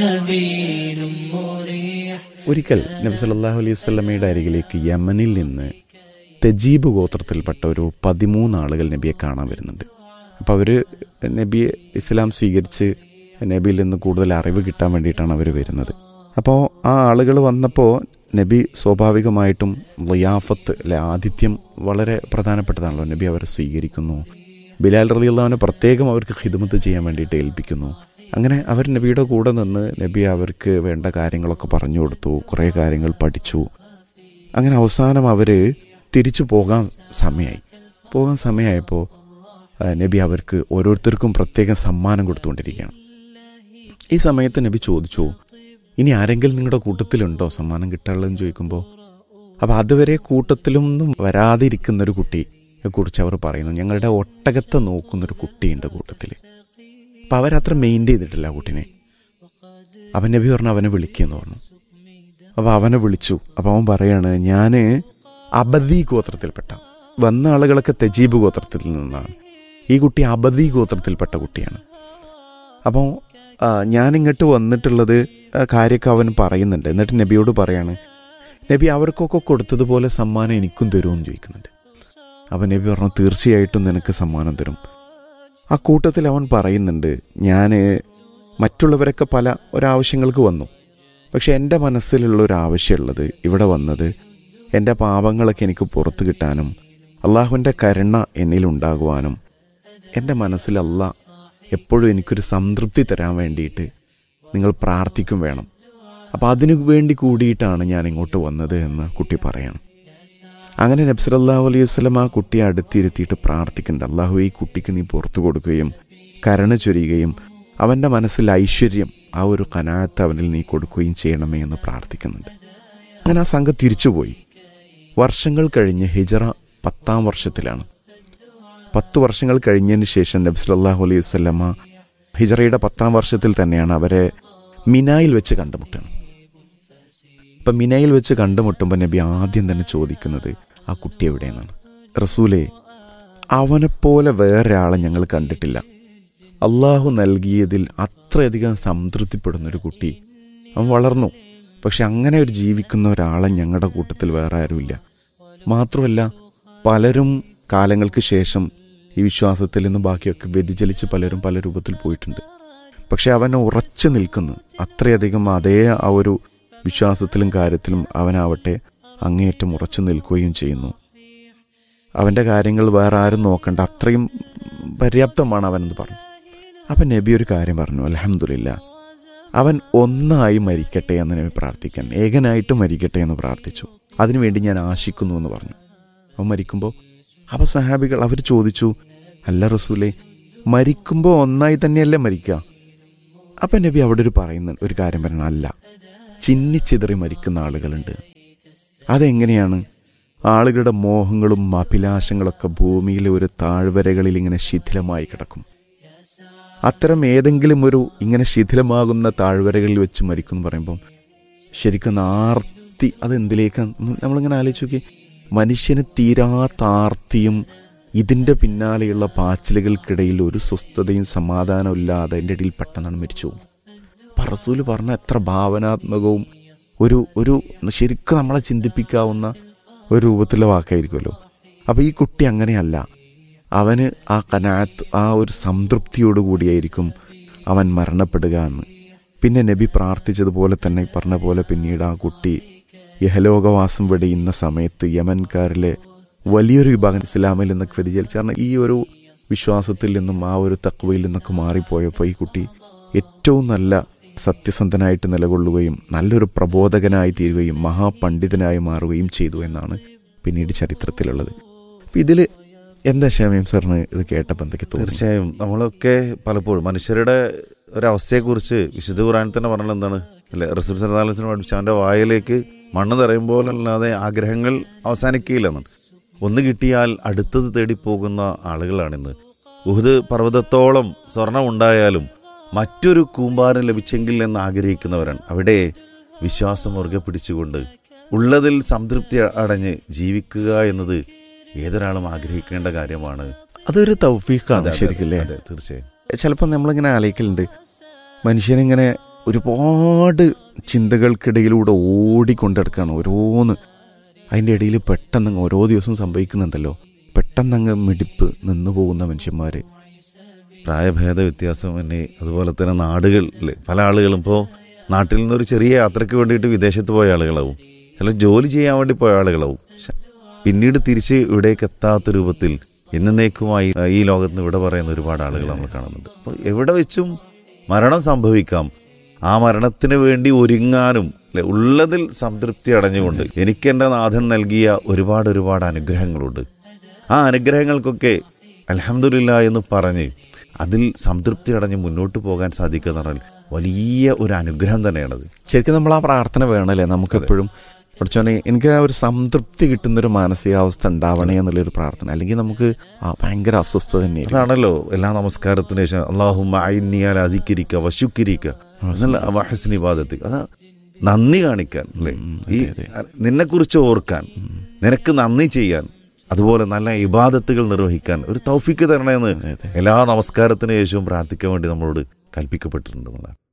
Speaker 8: سبيل مريح
Speaker 9: ഒരിക്കൽ നബി സല്ലല്ലാഹു അലൈഹി വസല്ലമയുടെ അരികിലേക്ക് യമനിൽ നിന്ന് തെജീബ് ഗോത്രത്തിൽപ്പെട്ട ഒരു പതിമൂന്ന് ആളുകൾ നബിയെ കാണാൻ വരുന്നുണ്ട് അപ്പോൾ അവർ നബിയെ ഇസ്ലാം സ്വീകരിച്ച് നബിയിൽ നിന്ന് കൂടുതൽ അറിവ് കിട്ടാൻ വേണ്ടിയിട്ടാണ് അവർ വരുന്നത് അപ്പോൾ ആ ആളുകൾ വന്നപ്പോൾ നബി സ്വാഭാവികമായിട്ടും വയാഫത്ത് അല്ലെ ആതിഥ്യം വളരെ പ്രധാനപ്പെട്ടതാണല്ലോ നബി അവരെ സ്വീകരിക്കുന്നു ബിലാൽ റളിയല്ലാഹുവിനെ പ്രത്യേകം അവർക്ക് ഹിദ്മത്ത് ചെയ്യാൻ വേണ്ടിയിട്ട് ഏൽപ്പിക്കുന്നു അങ്ങനെ അവർ നബിയുടെ കൂടെ നിന്ന് നബി അവർക്ക് വേണ്ട കാര്യങ്ങളൊക്കെ പറഞ്ഞു കൊടുത്തു കുറേ കാര്യങ്ങൾ പഠിച്ചു അങ്ങനെ അവസാനം അവർ തിരിച്ചു പോകാൻ സമയമായി പോകാൻ സമയമായപ്പോൾ ആ, നബി അവർക്ക് ഓരോരുത്തർക്കും പ്രത്യേകം സമ്മാനം കൊടുത്തുകൊണ്ടിരിക്കുകയാണ് ഈ സമയത്ത് നബി ചോദിച്ചു ഇനി ആരെങ്കിലും നിങ്ങളുടെ കൂട്ടത്തിലുണ്ടോ സമ്മാനം കിട്ടാനുള്ളതെന്ന് ചോദിക്കുമ്പോൾ അപ്പോൾ അതുവരെ കൂട്ടത്തിലൊന്നും വരാതിരിക്കുന്ന ഒരു കുട്ടിയെ കുറിച്ച് അവർ പറയുന്നു ഞങ്ങളുടെ ഒട്ടകത്തെ നോക്കുന്നൊരു കുട്ടിയുണ്ട് കൂട്ടത്തിൽ അപ്പം അവരത്ര മെയിൻറ്റെയിൻ ചെയ്തിട്ടില്ല ആ കുട്ടിനെ അവൻ നബി പറഞ്ഞു അവനെ വിളിക്കുമെന്ന് പറഞ്ഞു അപ്പോൾ അവനെ വിളിച്ചു അപ്പോൾ അവൻ പറയാണ് ഞാൻ അബദി ഗോത്രത്തിൽപ്പെട്ട വന്ന ആളുകളൊക്കെ തെജീബ് ഗോത്രത്തിൽ നിന്നാണ് ഈ കുട്ടി അബദി ഗോത്രത്തിൽപ്പെട്ട കുട്ടിയാണ് അപ്പോൾ ഞാനിങ്ങോട്ട് വന്നിട്ടുള്ളത് ആ, കാര്യമൊക്കെ അവൻ പറയുന്നുണ്ട് എന്നിട്ട് നബിയോട് പറയാണ് നബി അവർക്കൊക്കെ കൊടുത്തതുപോലെ സമ്മാനം എനിക്കും തരുമെന്ന് ചോദിക്കുന്നുണ്ട് അപ്പം നബി പറഞ്ഞു തീർച്ചയായിട്ടും നിനക്ക് സമ്മാനം തരും ആ കൂട്ടത്തിൽ അവൻ പറയുന്നുണ്ട് ഞാൻ മറ്റുള്ളവരൊക്കെ പല ഒരാവശ്യങ്ങൾക്ക് വന്നു പക്ഷെ എൻ്റെ മനസ്സിലുള്ള ഒരു ആവശ്യമുള്ളത് ഇവിടെ വന്നത് എൻ്റെ പാപങ്ങളൊക്കെ എനിക്ക് പുറത്തു കിട്ടാനും അള്ളാഹുവിൻ്റെ കരുണ എന്നിലുണ്ടാകുവാനും എൻ്റെ മനസ്സിൽ അല്ല എപ്പോഴും എനിക്കൊരു സംതൃപ്തി തരാൻ വേണ്ടിയിട്ട് നിങ്ങൾ പ്രാർത്ഥിക്കും വേണം അപ്പോൾ അതിനു വേണ്ടി കൂടിയിട്ടാണ് ഞാൻ ഇങ്ങോട്ട് വന്നത് എന്ന് കുട്ടി പറയാണ് അങ്ങനെ നബ്സലല്ലാഹു അലൈഹി വസ്ലം ആ കുട്ടിയെ അടുത്തിരുത്തിയിട്ട് പ്രാർത്ഥിക്കുന്നുണ്ട് അള്ളാഹു ഈ കുട്ടിക്ക് നീ പുറത്തു കൊടുക്കുകയും കരുണ ചൊരിയുകയും അവൻ്റെ മനസ്സിൽ ഐശ്വര്യം ആ ഒരു കനാഴത്ത് അവനിൽ നീ കൊടുക്കുകയും ചെയ്യണമേ എന്ന് പ്രാർത്ഥിക്കുന്നുണ്ട് അങ്ങനെ ആ സംഘം തിരിച്ചുപോയി വർഷങ്ങൾ കഴിഞ്ഞ് ഹിജറ പത്താം വർഷത്തിലാണ് പത്ത് വർഷങ്ങൾ കഴിഞ്ഞതിന് ശേഷം നബി സല്ലല്ലാഹു അലൈഹി വസല്ലമ ഹിജറയുടെ പത്താം വർഷത്തിൽ തന്നെയാണ് അവരെ മിനായിൽ വെച്ച് കണ്ടുമുട്ടുന്നത് അപ്പം മിനയിൽ വെച്ച് കണ്ടുമുട്ടുമ്പോൾ നബി ആദ്യം തന്നെ ചോദിക്കുന്നത് ആ കുട്ടി എവിടെയെന്നാണ് റസൂലെ അവനെപ്പോലെ വേറൊരാളെ ഞങ്ങൾ കണ്ടിട്ടില്ല അള്ളാഹു നൽകിയതിൽ അത്രയധികം സംതൃപ്തിപ്പെടുന്നൊരു കുട്ടി അവൻ വളർന്നു പക്ഷെ അങ്ങനെ ഒരു ജീവിക്കുന്ന ഒരാളെ ഞങ്ങളുടെ കൂട്ടത്തിൽ വേറെ ആരുമില്ല മാത്രമല്ല പലരും കാലങ്ങൾക്ക് ശേഷം ഈ വിശ്വാസത്തിൽ നിന്ന് ബാക്കിയൊക്കെ വ്യതിചലിച്ച് പലരും പല രൂപത്തിൽ പോയിട്ടുണ്ട് പക്ഷെ അവൻ ഉറച്ചു നിൽക്കുന്നു അത്രയധികം അതേ ആ ഒരു വിശ്വാസത്തിലും കാര്യത്തിലും അവനാവട്ടെ അങ്ങേയറ്റം ഉറച്ചു നിൽക്കുകയും ചെയ്യുന്നു അവൻ്റെ കാര്യങ്ങൾ വേറെ ആരും നോക്കണ്ട അത്രയും പര്യാപ്തമാണ് അവനെന്ന് പറഞ്ഞു അപ്പം നബി ഒരു കാര്യം പറഞ്ഞു അലഹമില്ല അവൻ ഒന്നായി മരിക്കട്ടെ എന്ന് നബി പ്രാർത്ഥിക്കാൻ ഏകനായിട്ട് മരിക്കട്ടെ എന്ന് പ്രാർത്ഥിച്ചു അതിനുവേണ്ടി ഞാൻ ആശിക്കുന്നു എന്ന് പറഞ്ഞു അവൻ മരിക്കുമ്പോൾ അപ്പോൾ സഹാബികൾ അവർ ചോദിച്ചു അല്ല റസൂലെ മരിക്കുമ്പോൾ ഒന്നായി തന്നെയല്ലേ മരിക്കുക അപ്പം നബി അവിടെ ഒരു പറയുന്ന ഒരു കാര്യം പറയണം അല്ല ചിന്നിച്ചിതറി മരിക്കുന്ന ആളുകളുണ്ട് അതെങ്ങനെയാണ് ആളുകളുടെ മോഹങ്ങളും അഭിലാഷങ്ങളൊക്കെ ഭൂമിയിലെ ഒരു താഴ്വരകളിൽ ഇങ്ങനെ ശിഥിലമായി കിടക്കും അത്തരം ഏതെങ്കിലും ഒരു ഇങ്ങനെ ശിഥിലമാകുന്ന താഴ്വരകളിൽ വെച്ച് മരിക്കും എന്ന് പറയുമ്പം ശരിക്കും ആർത്തി അതെന്തിലേക്കാണ് നമ്മളിങ്ങനെ ആലോചിച്ച് നോക്കി മനുഷ്യന് തീരാത്ത ആർത്തിയും ഇതിൻ്റെ പിന്നാലെയുള്ള പാച്ചിലുകൾക്കിടയിൽ ഒരു സ്വസ്ഥതയും സമാധാനവും ഇല്ലാതെ അതിൻ്റെ ഇടയിൽ പെട്ടെന്നാണ് മരിച്ചു പോകും അപ്പം റസൂല് പറഞ്ഞ എത്ര ഭാവനാത്മകവും ഒരു ഒരു ശരിക്കും നമ്മളെ ചിന്തിപ്പിക്കാവുന്ന ഒരു രൂപത്തിലുള്ള വാക്കായിരിക്കുമല്ലോ അപ്പോൾ ഈ കുട്ടി അങ്ങനെയല്ല അവന് ആ കനാത്ത് ആ ഒരു സംതൃപ്തിയോടുകൂടിയായിരിക്കും അവൻ മരണപ്പെടുക എന്ന് പിന്നെ നബി പ്രാർത്ഥിച്ചതുപോലെ തന്നെ പറഞ്ഞ പോലെ പിന്നീട് ആ കുട്ടി യഹലോകവാസം വെടിയുന്ന സമയത്ത് യമൻകാരിലെ വലിയൊരു വിഭാഗം ഇസ്ലാമിൽ നിന്നൊക്കെ വ്യതിചലിച്ചു കാരണം ഈ ഒരു വിശ്വാസത്തിൽ നിന്നും ആ ഒരു തക്വയിൽ നിന്നൊക്കെ മാറിപ്പോയപ്പോൾ ഈ കുട്ടി ഏറ്റവും നല്ല സത്യസന്ധനായിട്ട് നിലകൊള്ളുകയും നല്ലൊരു പ്രബോധകനായി തീരുകയും മഹാപണ്ഡിതനായി മാറുകയും ചെയ്തു എന്നാണ് പിന്നീട് ചരിത്രത്തിലുള്ളത് അപ്പം ഇതിൽ എന്താ ക്ഷമയം സാറിന് ഇത് കേട്ടപ്പോൾ എന്തൊക്കെ തോന്നി
Speaker 10: തീർച്ചയായും നമ്മളൊക്കെ പലപ്പോഴും മനുഷ്യരുടെ ഒരവസ്ഥയെക്കുറിച്ച് വിശുദ്ധ ഖുറാനിൽ തന്നെ പറഞ്ഞത് എന്താണ് അല്ലെ റസൂൽ സലാസിനെ പഠിച്ച അവൻ്റെ വായിലേക്ക് മണ്ണ് നിറയുമ്പോൾ അല്ലാതെ ആഗ്രഹങ്ങൾ അവസാനിക്കുകയില്ലെന്നാണ് ഒന്ന് കിട്ടിയാൽ അടുത്തത് തേടി പോകുന്ന ആളുകളാണിന്ന് ഉഹുദ് പർവ്വതത്തോളം സ്വർണം ഉണ്ടായാലും മറ്റൊരു കൂമ്പാരം ലഭിച്ചെങ്കിൽ എന്ന് ആഗ്രഹിക്കുന്നവരാണ് അവിടെ വിശ്വാസം മുറുകെ പിടിച്ചുകൊണ്ട് ഉള്ളതിൽ സംതൃപ്തി അടഞ്ഞ് ജീവിക്കുക എന്നത് ഏതൊരാളും ആഗ്രഹിക്കേണ്ട കാര്യമാണ്
Speaker 9: അതൊരു തൗഫീഖാണ്
Speaker 10: അതെ, അതെ,
Speaker 9: ശരിക്കില്ലേ
Speaker 10: അതെ, തീർച്ചയായും
Speaker 9: ചിലപ്പോൾ നമ്മളിങ്ങനെ ആലോചിക്കലുണ്ട് മനുഷ്യനിങ്ങനെ ഒരുപാട് ചിന്തകൾക്കിടയിലൂടെ ഓടിക്കൊണ്ടെടുക്കുകയാണ് ഓരോന്ന് അതിൻ്റെ ഇടയിൽ പെട്ടെന്ന് ഓരോ ദിവസം സംഭവിക്കുന്നുണ്ടല്ലോ പെട്ടെന്നങ്ങ് മിടിപ്പ് നിന്നു പോകുന്ന മനുഷ്യന്മാർ
Speaker 10: പ്രായഭേദ വ്യത്യാസം തന്നെ അതുപോലെ തന്നെ നാടുകളിൽ പല ആളുകളും ഇപ്പോൾ നാട്ടിൽ നിന്നൊരു ചെറിയ യാത്രയ്ക്ക് വേണ്ടിയിട്ട് വിദേശത്ത് പോയ ആളുകളാവും ചില ജോലി ചെയ്യാൻ വേണ്ടി പോയ ആളുകളാവും ശ- പിന്നീട് തിരിച്ച് ഇവിടേക്ക് എത്താത്ത രൂപത്തിൽ എന്നേക്കുമായി ആ, ഈ ലോകത്ത് നിന്ന് ഇവിടെ പറയുന്ന ഒരുപാട് ആളുകൾ നമ്മൾ കാണുന്നുണ്ട് അപ്പോൾ എവിടെ വെച്ചും മരണം സംഭവിക്കാം ആ മരണത്തിന് വേണ്ടി ഒരുങ്ങാനും അല്ലെ ഉള്ളതിൽ സംതൃപ്തി അടഞ്ഞുകൊണ്ട് എനിക്ക് എൻ്റെ നാഥൻ നൽകിയ ഒരുപാട് ഒരുപാട് അനുഗ്രഹങ്ങളുണ്ട് ആ അനുഗ്രഹങ്ങൾക്കൊക്കെ അലഹമില്ല എന്ന് പറഞ്ഞ് അതിൽ സംതൃപ്തി അടഞ്ഞ് മുന്നോട്ട് പോകാൻ സാധിക്കുക എന്ന് പറഞ്ഞാൽ വലിയ ഒരു അനുഗ്രഹം തന്നെയാണത്
Speaker 9: ശരിക്കും നമ്മൾ ആ പ്രാർത്ഥന വേണമല്ലേ നമുക്കെപ്പോഴും പഠിച്ചോനെ എനിക്ക് ആ ഒരു സംതൃപ്തി കിട്ടുന്നൊരു മാനസികാവസ്ഥ ഉണ്ടാവണേ എന്നുള്ളൊരു പ്രാർത്ഥന അല്ലെങ്കിൽ നമുക്ക് ആ ഭയങ്കര അസ്വസ്ഥത തന്നെയായിരിക്കും
Speaker 10: അതാണല്ലോ എല്ലാ നമസ്കാരത്തിന് ശേഷം അള്ളാഹുമ്മ അയിന്നിയാൽ അധികരിക്കുക വശുക്കിരിക്കുക എന്നല്ല വഹസ്നി ബാധത്ത് അതാ നന്ദി കാണിക്കാൻ അല്ലേ
Speaker 9: ഉം,
Speaker 10: ഈ
Speaker 9: അതെ,
Speaker 10: നിന്നെ കുറിച്ച് ഓർക്കാൻ നിനക്ക് നന്ദി ചെയ്യാൻ അതുപോലെ നല്ല ഇബാദത്തുകൾ നിർവഹിക്കാൻ ഒരു തൗഫിക്ക് തരണമെന്ന്
Speaker 9: അതെ, അതെ.
Speaker 10: എല്ലാ നമസ്കാരത്തിന് ശേഷവും പ്രാർത്ഥിക്കാൻ വേണ്ടി നമ്മളോട് കൽപ്പിക്കപ്പെട്ടിട്ടുണ്ട് എന്നുള്ളതാണ്